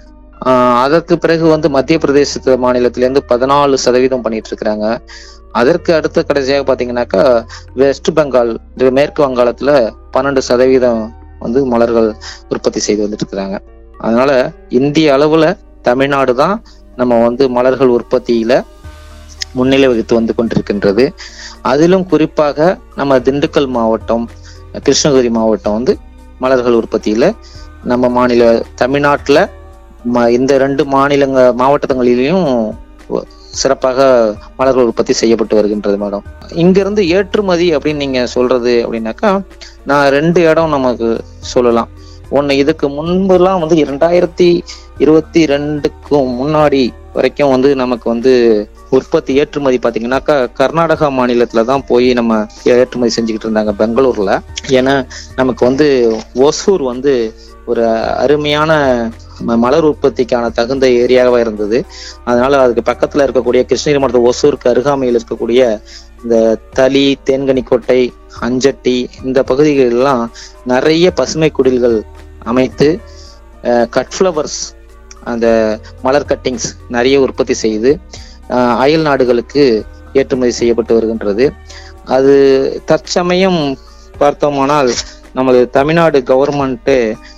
ஆஹ் அதற்கு பிறகு வந்து மத்திய பிரதேச மாநிலத்தில இருந்து பதினாலு சதவீதம் பண்ணிட்டு இருக்கிறாங்க அதற்கு அடுத்த கடைசியாக பாத்தீங்கன்னாக்கா வெஸ்ட் பெங்கால் இது மேற்கு வங்காளத்துல பன்னெண்டு சதவீதம் வந்து மலர்கள் உற்பத்தி செய்து வந்துட்டு இருக்கிறாங்க அதனால இந்திய அளவுல தமிழ்நாடு தான் நம்ம வந்து மலர்கள் உற்பத்தியில முன்னிலை வகித்து வந்து கொண்டிருக்கின்றது அதிலும் குறிப்பாக நம்ம திண்டுக்கல் மாவட்டம் கிருஷ்ணகிரி மாவட்டம் வந்து மலர்கள் உற்பத்தியில நம்ம மாநில தமிழ்நாட்டுல ம- இந்த ரெண்டு மாநிலங்க மாவட்டங்களிலும் சிறப்பாக மலர்கள் உற்பத்தி செய்யப்பட்டு வருகின்றது மேடம் இங்கிருந்து ஏற்றுமதி அப்படின்னு நீங்க சொல்றது அப்படின்னாக்கா நான் ரெண்டு இடம் நமக்கு சொல்லலாம் ஒண்ணு இதுக்கு முன்பெல்லாம் வந்து இரண்டாயிரத்தி இருபத்தி ரெண்டுக்கும் முன்னாடி வரைக்கும் வந்து நமக்கு வந்து உற்பத்தி ஏற்றுமதி பாத்தீங்கன்னாக்கா கர்நாடகா மாநிலத்துல தான் போய் நம்ம ஏற்றுமதி செஞ்சுக்கிட்டு இருந்தாங்க பெங்களூர்ல ஏன்னா நமக்கு வந்து ஒசூர் வந்து ஒரு அருமையான ம- மலர் உற்பத்திக்கான தகுந்த ஏரியாவா இருந்தது அதனால அதுக்கு பக்கத்துல இருக்கக்கூடிய கிருஷ்ணகிரி மாவட்டத்து ஒசூருக்கு அருகாமையில் இருக்கக்கூடிய இந்த தளி தேன்கனிக்கோட்டை அஞ்சட்டி இந்த பகுதிகளெல்லாம் நிறைய பசுமை குடில்கள் அமைத்து கட் ஃப்ளவர்ஸ் அந்த மலர் கட்டிங்ஸ் நிறைய உற்பத்தி செய்து அஹ், அயல் நாடுகளுக்கு ஏற்றுமதி செய்யப்பட்டு வருகின்றது அது தற்சமயம் பார்த்தோமானால் நமது Tamil Nadu government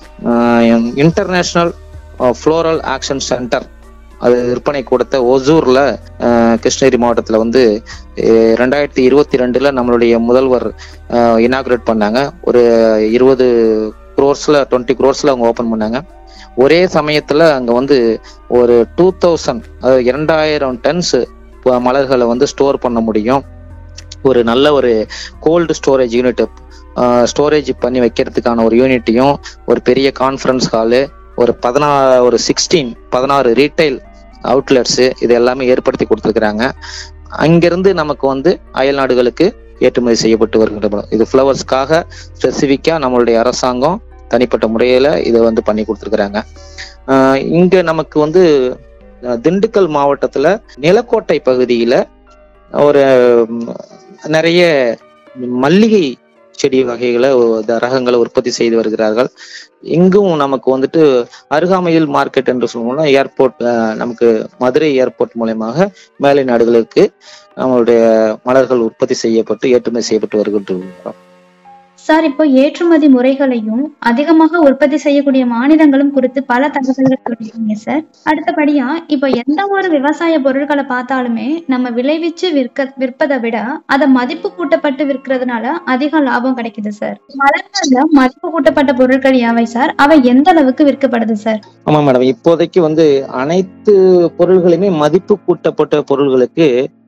international floral action centre அது விற்பனை கொடுத்த ஒசூர்ல அஹ், கிருஷ்ணகிரி மாவட்டத்துல வந்து அஹ், ரெண்டாயிரத்தி இருபத்தி ரெண்டுல நம்மளுடைய முதல்வர் இனாகுரேட் பண்ணாங்க ஒரு இருபது குரோர்ஸ்ல டுவெண்ட்டி குரோர்ஸ்ல அவங்க ஓபன் பண்ணாங்க ஒரே சமயத்துல அங்க வந்து ஒரு டூ தௌசண்ட் அதாவது இரண்டாயிரம் டன்ஸ் மலர்களை வந்து ஸ்டோர் பண்ண முடியும் ஒரு நல்ல ஒரு கோல்டு ஸ்டோரேஜ் யூனிட் ஸ்டோரேஜ் பண்ணி வைக்கிறதுக்கான ஒரு யூனிட்டையும் ஒரு பெரிய கான்ஃபரன்ஸ் ஹாலு ஒரு பதினா ஒரு சிக்ஸ்டீன் பதினாறு ரீட்டைல் அவுட்லெட்ஸ் இது எல்லாமே ஏற்படுத்தி கொடுத்துருக்குறாங்க அங்கிருந்து நமக்கு வந்து அயல் நாடுகளுக்கு ஏற்றுமதி செய்யப்பட்டு வருகின்ற இது ஃப்ளவர்ஸ்க்காக ஸ்பெசிஃபிக்கா நம்மளுடைய அரசாங்கம் தனிப்பட்ட முறையில இதை வந்து பண்ணி கொடுத்துருக்குறாங்க ஆஹ் இங்க நமக்கு வந்து அஹ், திண்டுக்கல் மாவட்டத்துல நிலக்கோட்டை பகுதியில ஒரு ம், நிறைய மல்லிகை செடி வகைகளை ஒ- ரகங்களை உற்பத்தி செய்து வருகிறார்கள் இங்கும் நமக்கு வந்துட்டு அருகாமையில் மார்க்கெட் என்று சொல்லுவோம்னா ஏர்போர்ட் நமக்கு மதுரை ஏர்போர்ட் மூலயமாக மேலை நாடுகளுக்கு நம்மளுடைய மலர்கள் உற்பத்தி செய்யப்பட்டு ஏற்றுமதி செய்யப்பட்டு வருகின்றோம் சார் இப்போ ஏற்றுமதி முறைகளையும் அதிகமாக உற்பத்தி செய்யக்கூடிய மாநிலங்களும் குறித்து பல தகவல்கள் சொல்லியிருக்கீங்க சார் அடுத்தபடியா இப்போ எந்த ஒரு விவசாய பொருட்களை பார்த்தாலுமே நம்ம விளைவிச்சு விற்க விற்பதை விட அதை மதிப்பு கூட்டப்பட்டு விற்கிறதுனால அதிக லாபம் கிடைக்குது சார் மலர்கள்ல மதிப்பு கூட்டப்பட்ட பொருட்கள் யாவை சார் அவை எந்த அளவுக்கு விற்கப்படுது சார் ஆமா மேடம் இப்போதைக்கு வந்து அனைத்து பொருள்களுமே மதிப்பு கூட்டப்பட்ட பொருள்களுக்கு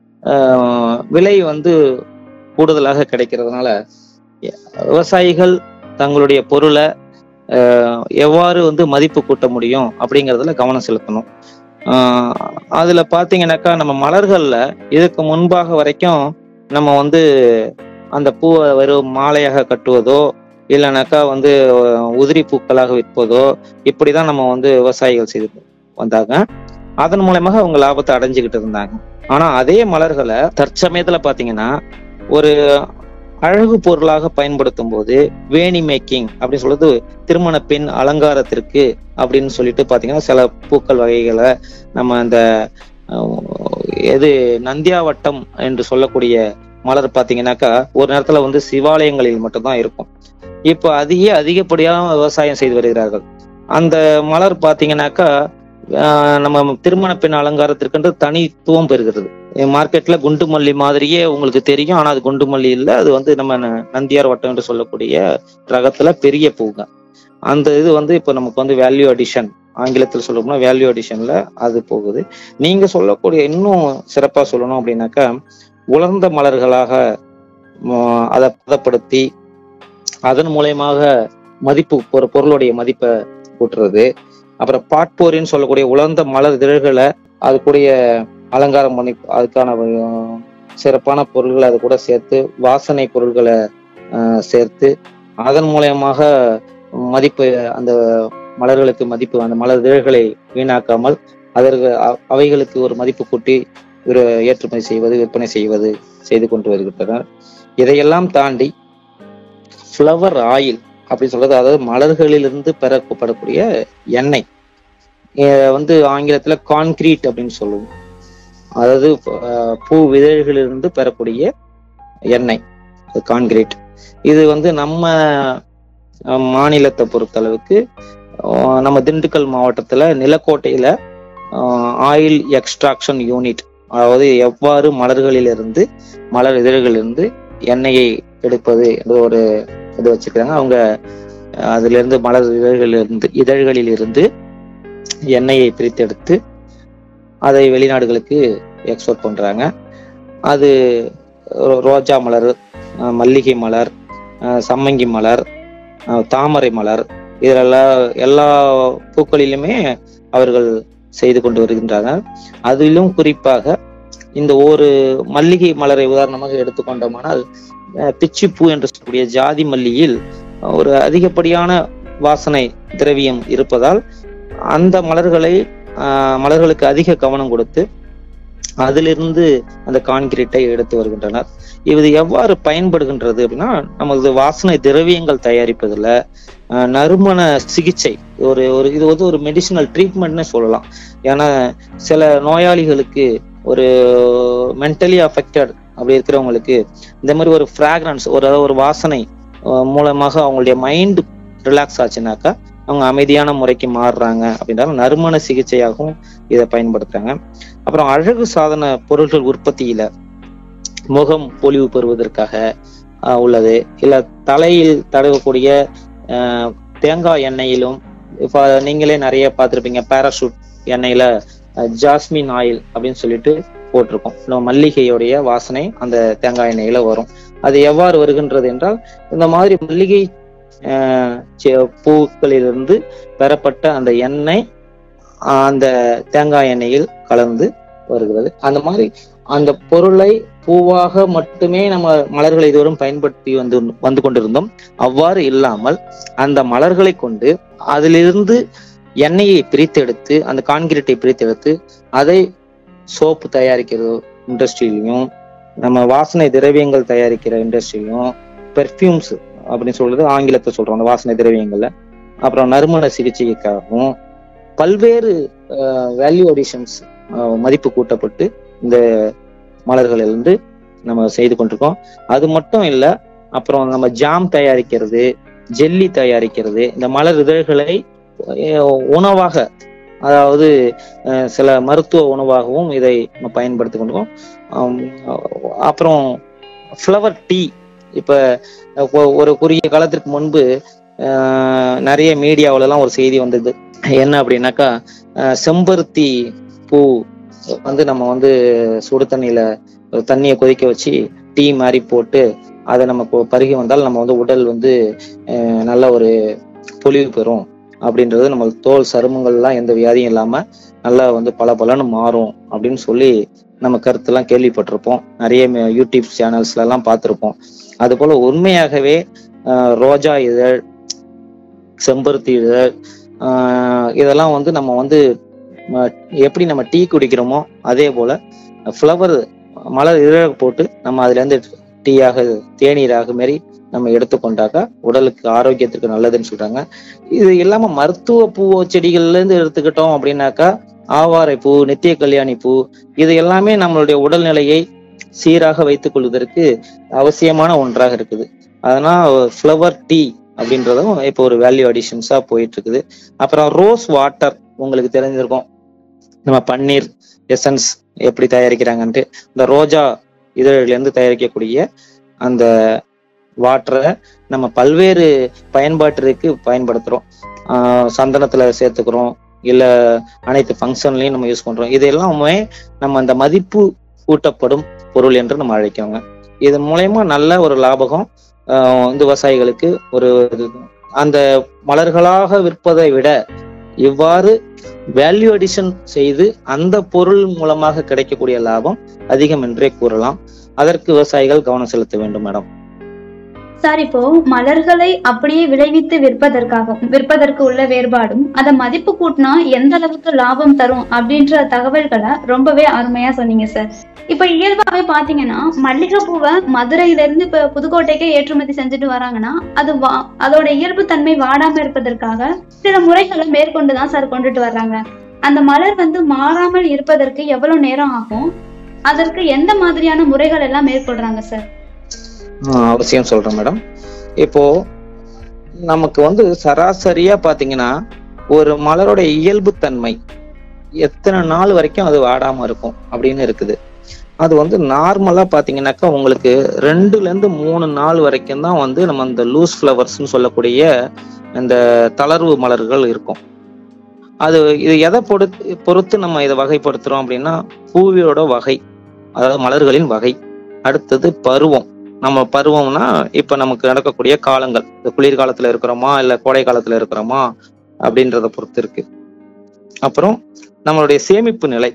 ஆஹ், விலை வந்து கூடுதலாக கிடைக்கிறதுனால விவசாயிகள் தங்களுடைய பொருளை ஆஹ், எவ்வாறு வந்து மதிப்பு கூட்ட முடியும் அப்படிங்கிறதுல கவனம் செலுத்தணும் ஆஹ், அதுல பாத்தீங்கன்னாக்கா நம்ம மலர்கள்ல இதுக்கு முன்பாக வரைக்கும் நம்ம வந்து அந்த பூவை வெறும் மாலையாக கட்டுவதோ இல்லைனாக்கா வந்து அஹ், உதிரி பூக்களாக விற்பதோ இப்படிதான் நம்ம வந்து விவசாயிகள் செய்து வந்தாங்க அதன் மூலமாக அவங்க லாபத்தை அடைஞ்சுக்கிட்டு இருந்தாங்க ஆனா அதே மலர்களை தற்சமயத்துல பாத்தீங்கன்னா ஒரு அழகு பொருளாக பயன்படுத்தும் போது வேணி மேக்கிங் அப்படின்னு சொல்றது திருமண பெண் அலங்காரத்திற்கு அப்படின்னு சொல்லிட்டு பாத்தீங்கன்னா சில பூக்கள் வகைகளை நம்ம அந்த அஹ், எது நந்தியாவட்டம் என்று சொல்லக்கூடிய மலர் பாத்தீங்கன்னாக்கா ஒரு நேரத்துல வந்து சிவாலயங்களில் மட்டும்தான் இருக்கும் இப்போ அதையே அதிகப்படியாக விவசாயம் செய்து வருகிறார்கள் அந்த மலர் பாத்தீங்கன்னாக்கா ஆஹ் நம்ம திருமண பெண் அலங்காரத்திற்கென்று தனித்துவம் பெறுகிறது மார்க்கெட்ல குண்டு மல்லி மாதிரியே உங்களுக்கு தெரியும் ஆனா அது குண்டு மல்லி இல்ல அது வந்து நம்ம ந- நந்தியார் வட்டம் என்று சொல்லக்கூடிய ரகத்துல பெரிய பூங்க அந்த இது வந்து இப்போ நமக்கு வந்து வேல்யூ அடிஷன் ஆங்கிலத்தில் சொல்லணும்னா வேல்யூ அடிஷன்ல அது போகுது நீங்க சொல்லக்கூடிய இன்னும் சிறப்பா சொல்லணும் அப்படின்னாக்கா உலர்ந்த மலர்களாக ம், அதை பதப்படுத்தி அதன் மூலயமாக மதிப்பு ஒரு பொருளுடைய மதிப்பை கூட்டுறது அப்புறம் பாட்போரின்னு சொல்லக்கூடிய உலர்ந்த மலர் இதழ்களை அது கூடிய அலங்காரம் பண்ணி அதுக்கான அஹ், சிறப்பான பொருள்களை அது கூட சேர்த்து வாசனை பொருள்களை அஹ், சேர்த்து அதன் மூலயமாக மதிப்பு அந்த மலர்களுக்கு மதிப்பு அந்த மலர் இதழ்களை வீணாக்காமல் அதற்கு அ- அவைகளுக்கு ஒரு மதிப்பு கூட்டி ஒரு ஏற்றுமதி செய்வது விற்பனை செய்வது செய்து கொண்டு வருகின்றனர் இதையெல்லாம் தாண்டி ஃப்ளவர் ஆயில் அப்படி சொல்றது அதாவது மலர்களிலிருந்து பெறப்படக்கூடிய எண்ணெய் இத வந்து ஆங்கிலத்துல கான்கிரீட் அப்படின்னு சொல்லுவோம் அதாவது அஹ், பூ விதைகளிலிருந்து பெறக்கூடிய எண்ணெய் கான்கிரீட் இது வந்து நம்ம அஹ், மாநிலத்தை பொறுத்தளவுக்கு அஹ், நம்ம திண்டுக்கல் மாவட்டத்துல நிலக்கோட்டையில ஆயில் எக்ஸ்ட்ராக்ஷன் யூனிட் அதாவது எவ்வாறு மலர்களிலிருந்து மலர் இதழ்களிலிருந்து எண்ணெயை எடுப்பது என்ற ஒரு இது வச்சிருக்காங்க அவங்க அஹ், அதிலிருந்து மலர் இதழ்களிலிருந்து இதழ்களில் இருந்து எண்ணெயை பிரித்தெடுத்து அதை வெளிநாடுகளுக்கு எக்ஸ்போர்ட் பண்றாங்க அது ரோ- ரோஜா மலர் அஹ் மல்லிகை மலர் அஹ் சம்மங்கி மலர் அஹ் தாமரை மலர் இதெல்லாம் எல்லா பூக்களிலுமே அவர்கள் செய்து கொண்டு வருகின்றாங்க அதிலும் குறிப்பாக இந்த ஒரு மல்லிகை மலரை உதாரணமாக எடுத்துக்கொண்டோமானால் அஹ் பிச்சிப்பூ என்று சொல்லக்கூடிய ஜாதி மல்லியில் ஒரு அதிகப்படியான வாசனை திரவியம் இருப்பதால் அந்த மலர்களை ஆஹ் மலர்களுக்கு அதிக கவனம் கொடுத்து அதிலிருந்து அந்த கான்கிரீட்டை எடுத்து வருகின்றனர் இது எவ்வாறு பயன்படுகின்றது அப்படின்னா நமது வாசனை திரவியங்கள் தயாரிப்பதுல ஆஹ் நறுமண சிகிச்சை ஒரு ஒரு இது வந்து ஒரு மெடிசினல் ட்ரீட்மெண்ட்னு சொல்லலாம் ஏன்னா சில நோயாளிகளுக்கு ஒரு மென்டலி அஃபெக்டட் அப்படி இருக்கிறவங்களுக்கு இந்த மாதிரி ஒரு ஃப்ராக்ரன்ஸ் ஒரு அதாவது ஒரு வாசனை ஆஹ் மூலமாக அவங்களுடைய மைண்ட் ரிலாக்ஸ் ஆச்சுனாக்கா அவங்க அமைதியான முறைக்கு மாறுறாங்க அப்படின்றாலும் நறுமண சிகிச்சையாகவும் இதை பயன்படுத்துறாங்க அப்புறம் அழகு சாதன பொருட்கள் உற்பத்தியில முகம் பொலிவு பெறுவதற்காக ஆஹ் உள்ளது இல்ல தலையில் தடவக்கூடிய ஆஹ் தேங்காய் எண்ணெயிலும் இப்ப நீங்களே நிறைய பார்த்திருப்பீங்க பாராசூட் எண்ணெயில அஹ், ஜாஸ்மின் ஆயில் அப்படின்னு சொல்லிட்டு போட்டிருக்கோம் நம்ம மல்லிகையுடைய வாசனை அந்த தேங்காய் எண்ணெயில வரும் அது எவ்வாறு வருகின்றது என்றால் இந்த மாதிரி மல்லிகை ஆஹ், செ- பூக்களிலிருந்து பெறப்பட்ட அந்த எண்ணெய் ஆஹ், அந்த தேங்காய் எண்ணெயில் கலந்து வருகிறது அந்த மாதிரி அந்த பொருளை பூவாக மட்டுமே நம்ம மலர்களை இதுவரும் பயன்படுத்தி வந்து வந்து கொண்டிருந்தோம் அவ்வாறு இல்லாமல் அந்த மலர்களை கொண்டு அதிலிருந்து எண்ணெயை பிரித்தெடுத்து அந்த கான்கிரீட்டை பிரித்தெடுத்து அதை சோப்பு தயாரிக்கிற இண்டஸ்ட்ரியிலையும் நம்ம வாசனை திரவியங்கள் தயாரிக்கிற இண்டஸ்ட்ரியிலும் பெர்ஃப்யூம்ஸ் அப்படின்னு சொல்றது ஆங்கிலத்தை சொல்றோம் அந்த வாசனை திரவியங்கள்ல அப்புறம் நறுமண சிகிச்சைக்காகவும் பல்வேறு வேல்யூ அடிஷன்ஸ் மதிப்பு கூட்டப்பட்டு இந்த மலர்களிலிருந்து நம்ம செய்து கொண்டிருக்கோம் அது மட்டும் இல்ல அப்புறம் நம்ம ஜாம் தயாரிக்கிறது ஜெல்லி தயாரிக்கிறது இந்த மலர் இதழ்களை அஹ், உணவாக அதாவது அஹ், சில மருத்துவ உணவாகவும் இதை நம்ம பயன்படுத்தி கொண்டிருக்கோம் ஆம், அப்புறம் ஃப்ளவர் டீ இப்ப ஒ- ஒரு குறுகிய காலத்திற்கு முன்பு அஹ், நிறைய மீடியாவுல எல்லாம் ஒரு செய்தி வந்தது என்ன அப்படின்னாக்கா அஹ், செம்பருத்தி பூ வந்து நம்ம வந்து சுடு தண்ணியில ஒரு தண்ணியை கொதிக்க வச்சு டீ மாதிரி போட்டு அதை நம்ம கொ- பருகி வந்தால் நம்ம வந்து உடல் வந்து அஹ், நல்ல ஒரு பொலிவு பெறும் அப்படின்றது நம்ம தோல் சருமங்கள்லாம் எந்த வியாதியும் இல்லாம நல்லா வந்து பல பலன்னு மாறும் அப்படின்னு சொல்லி நம்ம கருத்தெல்லாம் கேள்விப்பட்டிருப்போம் நிறைய ம- யூடியூப் சேனல்ஸ்ல எல்லாம் பார்த்திருப்போம் அது போல உண்மையாகவே அஹ், ரோஜா இதழ் செம்பருத்தி இதழ் ஆஹ் இதெல்லாம் வந்து நம்ம வந்து ம- எப்படி நம்ம டீ குடிக்கிறோமோ அதே போல ஃப்ளவர் மலர் இதழ போட்டு நம்ம அதுல இருந்து டீயாக தேநீராக மாரி நம்ம எடுத்துக்கொண்டாக்கா உடலுக்கு ஆரோக்கியத்திற்கு நல்லதுன்னு சொல்றாங்க இது இல்லாம மருத்துவ பூ செடிகள்ல இருந்து எடுத்துக்கிட்டோம் அப்படின்னாக்கா ஆவாரை பூ நித்திய கல்யாணி பூ இது எல்லாமே நம்மளுடைய உடல்நிலையை சீராக வைத்துக் கொள்வதற்கு அவசியமான ஒன்றாக இருக்குது அதனால் ஃப்ளவர் டீ அப்படின்றதும் இப்போ ஒரு வேல்யூ அடிஷன்ஸா போயிட்டு இருக்குது அப்புறம் ரோஸ் வாட்டர் உங்களுக்கு தெரிஞ்சிருக்கும் நம்ம பன்னீர் எசன்ஸ் எப்படி தயாரிக்கிறாங்கன்ட்டு இந்த ரோஜா இதழில இருந்து தயாரிக்கக்கூடிய அந்த வாட்டரை நம்ம பல்வேறு பயன்பாட்டிற்கு பயன்படுத்துறோம் ஆஹ் சந்தனத்துல சேர்த்துக்கிறோம் இல்ல அனைத்து ஃபங்க்ஷன்லயும் நம்ம யூஸ் பண்றோம் இது எல்லாமே நம்ம அந்த மதிப்பு கூட்டப்படும் பொருள் என்று நம்ம அழைக்கிறோங்க இது மூலயமா நல்ல ஒரு லாபகம் ஆஹ் இந்த விவசாயிகளுக்கு ஒரு இது- அந்த மலர்களாக விற்பதை விட இவ்வாறு வேல்யூ அடிஷன் செய்து அந்த பொருள் மூலமாக கிடைக்கக்கூடிய லாபம் அதிகம் என்றே கூறலாம் அதற்கு விவசாயிகள் கவனம் செலுத்த வேண்டும் மேடம் சார் இப்போ மலர்களை அப்படியே விளைவித்து விற்பதற்காகவும் விற்பதற்கு உள்ள வேறுபாடும் அதை மதிப்பு கூட்டினா எந்த அளவுக்கு லாபம் தரும் அப்படின்ற தகவல்களை ரொம்பவே அருமையா சொன்னீங்க சார் இப்ப இயல்பாவே பாத்தீங்கன்னா மல்லிகைப்பூவை மதுரையில இருந்து இப்ப புதுக்கோட்டைக்கே ஏற்றுமதி செஞ்சுட்டு வராங்கன்னா அது வா அதோட இயல்பு தன்மை வாடாம இருப்பதற்காக சில முறைகளை மேற்கொண்டுதான் சார் கொண்டுட்டு வர்றாங்க அந்த மலர் வந்து மாறாமல் இருப்பதற்கு எவ்வளவு நேரம் ஆகும் அதற்கு எந்த மாதிரியான முறைகள் எல்லாம் மேற்கொள்றாங்க சார் ஆஹ் அவசியம் சொல்றேன் மேடம் இப்போ நமக்கு வந்து சராசரியா பாத்தீங்கன்னா ஒரு மலரோட இயல்பு தன்மை எத்தனை நாள் வரைக்கும் அது வாடாம இருக்கும் அப்படின்னு இருக்குது அது வந்து நார்மலா பாத்தீங்கன்னாக்கா உங்களுக்கு ரெண்டுல இருந்து மூணு நாள் வரைக்கும் தான் வந்து நம்ம இந்த லூஸ் ஃப்ளவர்ஸ்னு சொல்லக்கூடிய இந்த தளர்வு மலர்கள் இருக்கும் அது இது எதை பொறுத்து பொறுத்து நம்ம இதை வகைப்படுத்துறோம் அப்படின்னா பூவியோட வகை அதாவது மலர்களின் வகை அடுத்தது பருவம் நம்ம பருவம்னா இப்ப நமக்கு நடக்கக்கூடிய காலங்கள் இந்த குளிர்காலத்துல இருக்கிறோமா இல்ல கோடை காலத்துல இருக்கிறோமா அப்படின்றத பொறுத்து இருக்கு அப்புறம் நம்மளுடைய சேமிப்பு நிலை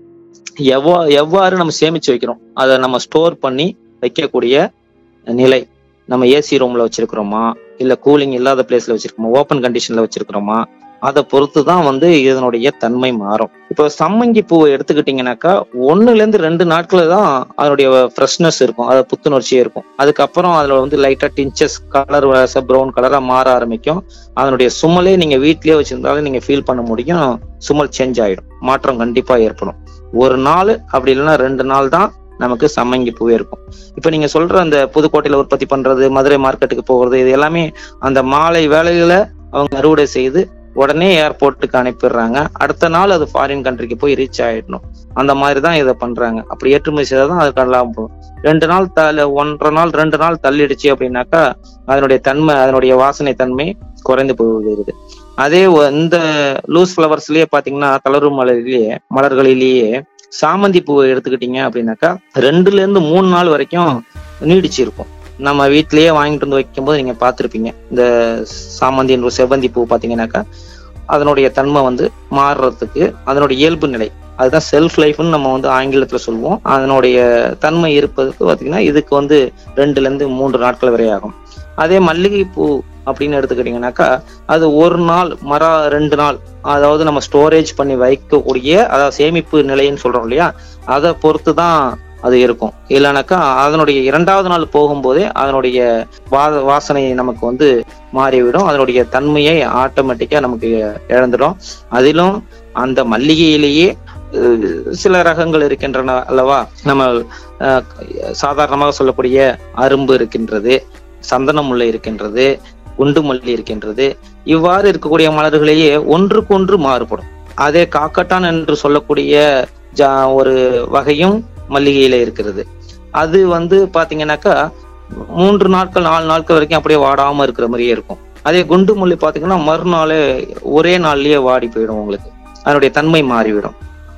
எவ்வா எவ்வாறு நம்ம சேமிச்சு வைக்கிறோம் அதை நம்ம ஸ்டோர் பண்ணி வைக்கக்கூடிய நிலை நம்ம ஏசி ரூம்ல வச்சிருக்கிறோமா இல்ல கூலிங் இல்லாத பிளேஸ்ல வச்சிருக்கோமா ஓப்பன் கண்டிஷன்ல வச்சிருக்கிறோமா அதை பொறுத்து தான் வந்து இதனுடைய தன்மை மாறும் இப்போ சம்மங்கி பூவை எடுத்துக்கிட்டீங்கன்னாக்கா ஒண்ணுல இருந்து ரெண்டு நாட்கள் தான் அதனுடைய ஃப்ரெஷ்னஸ் இருக்கும் அது புத்துணர்ச்சியே இருக்கும் அதுக்கப்புறம் அதுல வந்து லைட்டா டிஞ்சஸ் கலர் ப்ரௌன் கலரா மாற ஆரம்பிக்கும் அதனுடைய சுமலே நீங்க வீட்லயே வச்சிருந்தாலும் நீங்க ஃபீல் பண்ண முடியும் சுமல் சேஞ்ச் ஆயிடும் மாற்றம் கண்டிப்பா ஏற்படும் ஒரு நாள் அப்படி இல்லைன்னா ரெண்டு நாள் தான் நமக்கு சம்மங்கி பூவே இருக்கும் இப்ப நீங்க சொல்ற அந்த புதுக்கோட்டையில உற்பத்தி பண்றது மதுரை மார்க்கெட்டுக்கு போகிறது இது எல்லாமே அந்த மாலை வேலையில அவங்க அறுவடை செய்து உடனே ஏர்போர்ட்டுக்கு அனுப்பிடுறாங்க அடுத்த நாள் அது ஃபாரின் கண்ட்ரிக்கு போய் ரீச் ஆயிடணும் அந்த மாதிரி தான் இதை பண்றாங்க அப்படி ஏற்றுமதி செய்தால் தான் அதுக்கு லாபம் போகும் ரெண்டு நாள் தள்ள ஒன்றரை நாள் ரெண்டு நாள் தள்ளிடுச்சு அப்படின்னாக்கா அதனுடைய தன்மை அதனுடைய வாசனை தன்மை குறைந்து போய்விடுகிறது அதே ஒ- இந்த லூஸ் ஃபிளவர்ஸ்லயே பாத்தீங்கன்னா தளர்வு மலரிலேயே மலர்களிலேயே சாமந்தி பூவை எடுத்துக்கிட்டீங்க அப்படின்னாக்கா ரெண்டுல இருந்து மூணு நாள் வரைக்கும் நீடிச்சு இருக்கும் நம்ம வீட்டிலேயே வாங்கிட்டு வந்து வைக்கும்போது நீங்க பார்த்திருப்பீங்க இந்த சாமந்தி என்ற செவ்வந்தி பூ பாத்தீங்கன்னாக்கா அதனுடைய தன்மை வந்து மாறுறதுக்கு அதனுடைய இயல்பு நிலை அதுதான் செல்ஃப் லைஃப்னு நம்ம வந்து ஆங்கிலத்துல சொல்லுவோம் அதனுடைய தன்மை இருப்பதுக்கு பாத்தீங்கன்னா இதுக்கு வந்து ரெண்டுல இருந்து மூன்று நாட்கள் வரை ஆகும் அதே மல்லிகை பூ அப்படின்னு எடுத்துக்கிட்டீங்கன்னாக்கா அது ஒரு நாள் மர ரெண்டு நாள் அதாவது நம்ம ஸ்டோரேஜ் பண்ணி வைக்கக்கூடிய அதாவது சேமிப்பு நிலைன்னு சொல்றோம் இல்லையா அதை பொறுத்து தான் அது இருக்கும் இல்லைனாக்கா அதனுடைய இரண்டாவது நாள் போகும்போதே அதனுடைய வா வாசனை நமக்கு வந்து மாறிவிடும் அதனுடைய தன்மையை ஆட்டோமேட்டிக்கா நமக்கு இழந்துடும் அதிலும் அந்த மல்லிகையிலேயே அஹ், சில ரகங்கள் இருக்கின்றன அல்லவா நம்ம அஹ், சாதாரணமாக சொல்லக்கூடிய அரும்பு இருக்கின்றது சந்தன முல்லை இருக்கின்றது குண்டு மல்லி இருக்கின்றது இவ்வாறு இருக்கக்கூடிய மலர்களையே ஒன்றுக்கொன்று மாறுபடும் அதே காக்கட்டான் என்று சொல்லக்கூடிய ஜா- ஒரு வகையும் மல்லிகையில இருக்கிறது அது வந்து பாத்தீங்கன்னாக்கா மூன்று நாட்கள் நாலு நாட்கள் வரைக்கும் அப்படியே வாடாம இருக்கிற மாதிரியே இருக்கும் அதே குண்டு மல்லி பாத்தீங்கன்னா மறுநாளே ஒரே நாள்லயே வாடி போயிடும் உங்களுக்கு அதனுடைய தன்மை மாறிவிடும்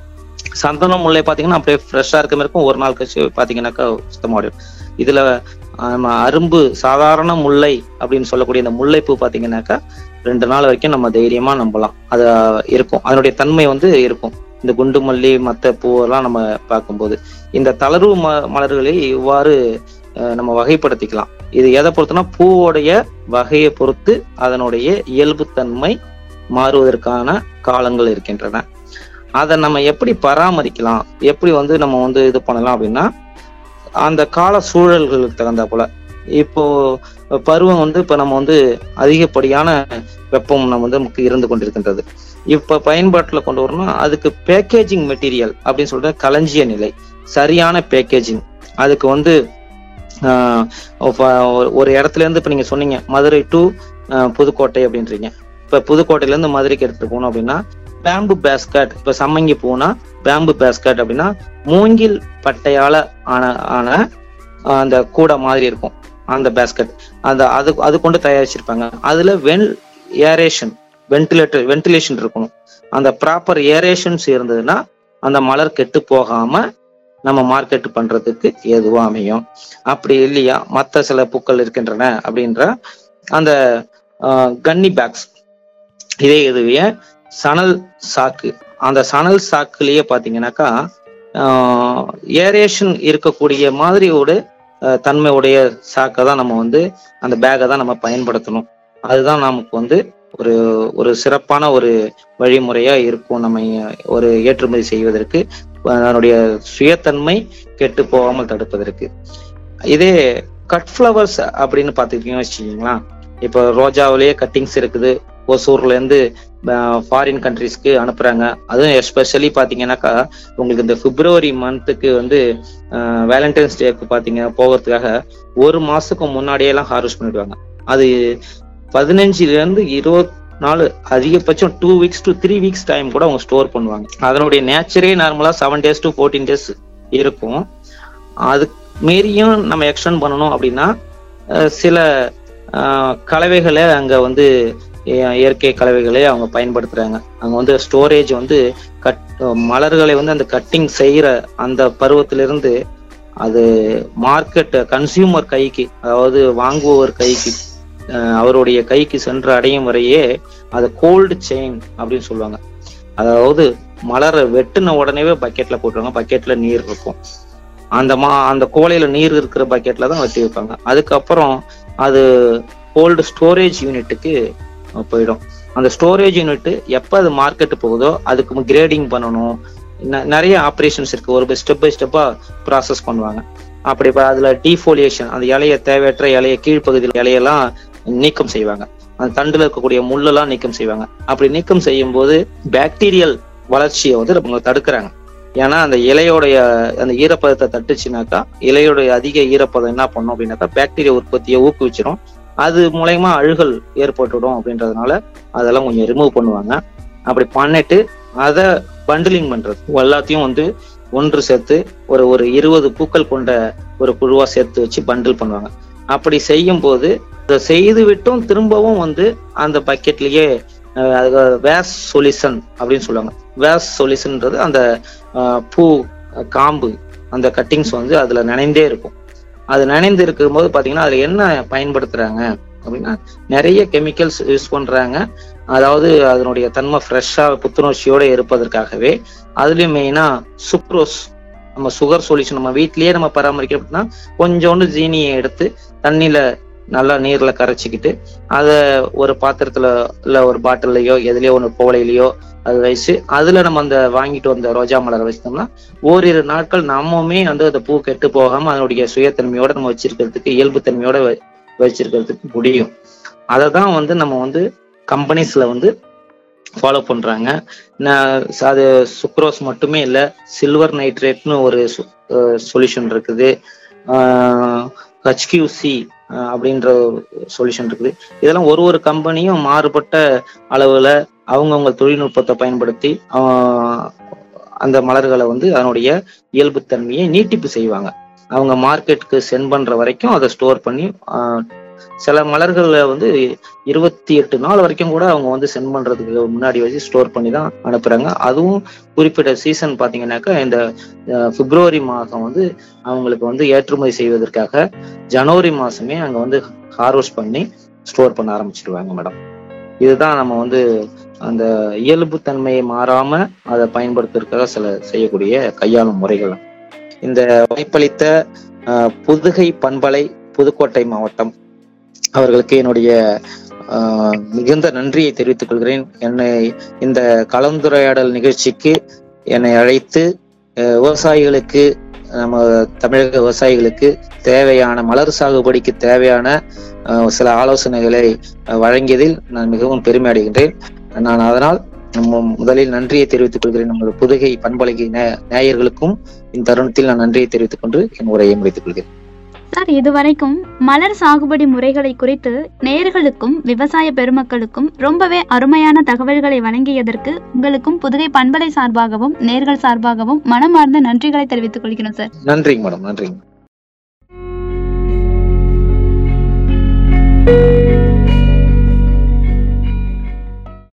சந்தன முல்லை பாத்தீங்கன்னா அப்படியே ஃப்ரெஷ்ஷா இருக்க மாதிரி இருக்கும் ஒரு நாள் கழிச்சு பாத்தீங்கன்னாக்கா சுத்தமாடிடும் இதுல ஆமா, அரும்பு சாதாரண முல்லை அப்படின்னு சொல்லக்கூடிய இந்த முல்லைப்பூ பாத்தீங்கன்னாக்கா ரெண்டு நாள் வரைக்கும் நம்ம தைரியமா நம்பலாம் அது இருக்கும் அதனுடைய தன்மை வந்து இருக்கும் இந்த குண்டு மல்லி மற்ற பூவெல்லாம் நம்ம பார்க்கும்போது இந்த தளர்வு ம மலர்களை இவ்வாறு அஹ், நம்ம வகைப்படுத்திக்கலாம் இது எதை பொறுத்துனா பூவோடைய வகையை பொறுத்து அதனுடைய இயல்புத்தன்மை மாறுவதற்கான காலங்கள் இருக்கின்றன அதை நம்ம எப்படி பராமரிக்கலாம் எப்படி வந்து நம்ம வந்து இது பண்ணலாம் அப்படின்னா அந்த கால சூழல்களுக்கு தகுந்தா போல இப்போ பருவம் வந்து இப்ப நம்ம வந்து அதிகப்படியான வெப்பம் நம்ம வந்து நமக்கு இருந்து கொண்டிருக்கின்றது இப்ப பயன்பாட்டுல கொண்டு வரணும் அதுக்கு பேக்கேஜிங் மெட்டீரியல் அப்படின்னு சொல்ற களஞ்சிய நிலை சரியான பேக்கேஜிங் அதுக்கு வந்து ஆஹ் இப்ப ஒரு- ஒரு இடத்துல இருந்து இப்ப நீங்க சொன்னீங்க மதுரை டு புதுக்கோட்டை அப்படின்றீங்க இப்ப புதுக்கோட்டையில இருந்து மதுரைக்கு எடுத்துட்டு போகணும் அப்படின்னா பேம்பு பேஸ்கட் இப்ப சம்மங்கி பூனா பேம்பு பேஸ்கட் அப்படின்னா மூங்கில் பட்டையால ஆன ஆன ஆஹ் அந்த கூடை மாதிரி இருக்கும் அந்த பேஸ்கட் அந்த அது அது கொண்டு தயாரிச்சிருப்பாங்க அதுல வென் ஏரேஷன் வென்டிலேட்டர் வென்டிலேஷன் இருக்கணும் அந்த ப்ராப்பர் ஏரேஷன்ஸ் இருந்ததுன்னா அந்த மலர் கெட்டு போகாம நம்ம மார்க்கெட் பண்றதுக்கு எதுவா அமையும் அப்படி இல்லையா மற்ற சில பூக்கள் இருக்கின்றன அப்படின்ற அந்த கன்னி பேக்ஸ் இதே இதுவே சணல் சாக்கு அந்த சணல் சாக்குலயே பாத்தீங்கன்னாக்கா ஏரேஷன் இருக்கக்கூடிய மாதிரி ஒரு அஹ், தன்மையுடைய சாக்கை தான் நம்ம வந்து அந்த பேக்கை தான் நம்ம பயன்படுத்தணும் அதுதான் நமக்கு வந்து ஒரு ஒரு சிறப்பான ஒரு வழிமுறையா இருக்கும் நம்ம ஒரு ஏற்றுமதி செய்வதற்கு அதனுடைய சுயத்தன்மை கெட்டு போகாமல் தடுப்பதற்கு இதே கட் ஃப்ளவர்ஸ் அப்படின்னு பார்த்துக்கிட்டீங்கன்னு வச்சுக்கிங்களா இப்போ ரோஜாவிலேயே கட்டிங்ஸ் இருக்குது ஒசூர்ல இருந்து ஃபாரின் கண்ட்ரிஸ்க்கு அனுப்புறாங்க அதுவும் எஸ்பெஷலி பாத்தீங்கன்னாக்கா உங்களுக்கு இந்த பிப்ரவரி மந்த்துக்கு வந்து வேலண்டைன்ஸ் டேக்கு பாத்தீங்க போகிறதுக்காக ஒரு மாசத்துக்கு முன்னாடியே எல்லாம் ஹார்வெஸ்ட் பண்ணிடுவாங்க அது பதினஞ்சுல இருந்து இருபத்தி நாலு அதிகபட்சம் two weeks to three weeks time கூட அவங்க ஸ்டோர் பண்ணுவாங்க அதனுடைய நேச்சரே நார்மலா seven days to fourteen days இருக்கும் அது மீறியும் நம்ம எக்ஸ்டெண்ட் பண்ணணும் அப்படின்னா அஹ் சில அஹ் கலவைகளை அங்க வந்து இய- இயற்கை கலவைகளை அவங்க பயன்படுத்துறாங்க அவங்க வந்து ஸ்டோரேஜ் வந்து கட் மலர்களை வந்து அந்த கட்டிங் செய்யற அந்த பருவத்திலிருந்து அது மார்க்கெட் கன்சியூமர் கைக்கு அதாவது வாங்குபவர் கைக்கு அஹ், அவருடைய கைக்கு சென்று அடையும் வரையே அது கோல்டு செயின் அப்படின்னு சொல்லுவாங்க அதாவது மலரை வெட்டின உடனேவே பக்கெட்ல போட்டுருவாங்க பக்கெட்ல நீர் இருக்கும் அந்த மா அந்த கோலையில நீர் இருக்கிற பக்கெட்ல தான் வெட்டி வைப்பாங்க அதுக்கப்புறம் அது கோல்டு ஸ்டோரேஜ் யூனிட்டுக்கு போயிடும் அந்த ஸ்டோரேஜ் யூனிட் எப்போ அது மார்க்கெட்டு போகுதோ அதுக்கு கிரேடிங் பண்ணணும் ந- நிறைய ஆப்ரேஷன்ஸ் இருக்கு ஒரு ஸ்டெப் பை ஸ்டெப்பா ப்ராசஸ் பண்ணுவாங்க அப்படி இப்ப அதுல டீஃபோலியேஷன் அந்த இலைய தேவையற்ற இலைய கீழ்ப்பகுதியில் இலையெல்லாம் நீக்கம் செய்வாங்க அந்த தண்டுல இருக்கக்கூடிய முள்ளெல்லாம் நீக்கம் செய்வாங்க அப்படி நீக்கம் செய்யும் போது பாக்டீரியல் வளர்ச்சியை வந்து அவங்க தடுக்கிறாங்க ஏன்னா அந்த இலையோடைய அந்த ஈரப்பதத்தை தட்டுச்சுனாக்கா இலையோடைய அதிக ஈரப்பதம் என்ன பண்ணும் அப்படின்னாக்கா பாக்டீரியா உற்பத்தியை ஊக்குவிச்சிடும் அது மூலயமா அழுகல் ஏற்பட்டுடும் அப்படின்றதுனால அதெல்லாம் கொஞ்சம் ரிமூவ் பண்ணுவாங்க அப்படி பண்ணிட்டு அதை பண்டிலிங் பண்றது எல்லாத்தையும் வந்து ஒன்று சேர்த்து ஒரு ஒரு இருபது பூக்கள் கொண்ட ஒரு குழுவா சேர்த்து வச்சு பண்டில் பண்ணுவாங்க அப்படி செய்யும் போது இதை செய்து விட்டும் திரும்பவும் வந்து அந்த பக்கெட்லயே வேஸ் சொல்யூஷன் அப்படின்னு சொல்லுவாங்க வேஸ் சொல்யூஷன்ன்றது அந்த அஹ், பூ அஹ், காம்பு அந்த கட்டிங்ஸ் வந்து அதுல நனைந்தே இருக்கும் அது நனைந்து இருக்கும்போது பாத்தீங்கன்னா அதுல என்ன பயன்படுத்துறாங்க அப்படின்னா நிறைய கெமிக்கல்ஸ் யூஸ் பண்றாங்க அதாவது அதனுடைய தன்மை ஃப்ரெஷ்ஷா புத்துணர்ச்சியோட இருப்பதற்காகவே அதுலயும் மெயினா சுக்ரோஸ் நம்ம சுகர் சொல்யூஷன் நம்ம வீட்லயே நம்ம பராமரிக்கிறோம் அப்படின்னா கொஞ்சோண்டு ஜீனியை எடுத்து தண்ணியில நல்லா நீர்ல கரைச்சிக்கிட்டு அதை ஒரு பாத்திரத்துல இல்ல ஒரு பாட்டில்லையோ எதுலயோ ஒன்று கோவலையிலயோ அது வச்சு அதுல நம்ம அந்த வாங்கிட்டு வந்த ரோஜா மலரை வச்சிட்டோம்னா ஓரிரு நாட்கள் நம்மவுமே வந்து அந்த பூ கெட்டு போகாம அதனுடைய சுயத்தன்மையோட நம்ம வச்சிருக்கிறதுக்கு இயல்புத்தன்மையோட வ- வச்சிருக்கிறதுக்கு முடியும் அதை தான் வந்து நம்ம வந்து கம்பெனிஸ்ல வந்து ஃபாலோ பண்றாங்க நான் அது சுக்ரோஸ் மட்டுமே இல்ல சில்வர் நைட்ரேட்னு ஒரு சொல்யூஷன் இருக்குது ஹச்கியூசி அப்படின்ற சொல்யூஷன் இருக்குது இதெல்லாம் ஒரு ஒரு கம்பெனியும் மாறுபட்ட அளவுல அவங்கவுங்க தொழில்நுட்பத்தை பயன்படுத்தி ஆஹ், அந்த மலர்களை வந்து அதனுடைய இயல்புத்தன்மையை நீட்டிப்பு செய்வாங்க அவங்க மார்க்கெட்டுக்கு சென்ட் பண்ற வரைக்கும் அதை ஸ்டோர் பண்ணி ஆஹ், சில மலர்கள்ல வந்து இருபத்தி எட்டு நாள் வரைக்கும் கூட அவங்க வந்து சென்ட் பண்றதுக்கு முன்னாடி வச்சு ஸ்டோர் பண்ணி தான் அனுப்புறாங்க அதுவும் குறிப்பிட்ட சீசன் பாத்தீங்கன்னாக்கா இந்த அஹ், பிப்ரவரி மாதம் வந்து அவங்களுக்கு வந்து ஏற்றுமதி செய்வதற்காக ஜனவரி மாசமே அங்க வந்து ஹார்வெஸ்ட் பண்ணி ஸ்டோர் பண்ண ஆரம்பிச்சிருவாங்க மேடம் இதுதான் நம்ம வந்து அந்த இயல்பு தன்மையை மாறாம அதை பயன்படுத்துறதுக்காக சில செய்யக்கூடிய கையாளும் முறைகள் இந்த வாய்ப்பளித்த அஹ், புதுகை பண்பலை புதுக்கோட்டை மாவட்டம் அவர்களுக்கு என்னுடைய ஆஹ், மிகுந்த நன்றியை தெரிவித்துக் கொள்கிறேன் என்னை இந்த கலந்துரையாடல் நிகழ்ச்சிக்கு என்னை அழைத்து அஹ், விவசாயிகளுக்கு நம்ம தமிழக விவசாயிகளுக்கு தேவையான மலர் சாகுபடிக்கு தேவையான அஹ், சில ஆலோசனைகளை அஹ், வழங்கியதில் நான் மிகவும் பெருமை அடைகின்றேன் நான் அதனால் நம்ம முதலில் நன்றியை தெரிவித்துக் கொள்கிறேன் நமது புதுகை பண்பலை நே- நேயர்களுக்கும் இந்த தருணத்தில் நான் நன்றியை தெரிவித்துக் கொண்டு என் உரையை முடித்துக் கொள்கிறேன் சார் இதுவரைக்கும் மலர் சாகுபடி முறைகளை குறித்து நேயர்களுக்கும் விவசாய பெருமக்களுக்கும் ரொம்பவே அருமையான தகவல்களை வழங்கியதற்கு உங்களுக்கும் புதுகை பண்பலை சார்பாகவும் நேர்கள் சார்பாகவும் மனமார்ந்த நன்றிகளை தெரிவித்துக் கொள்கிறோம் சார் நன்றிங்க மேடம் நன்றிங்க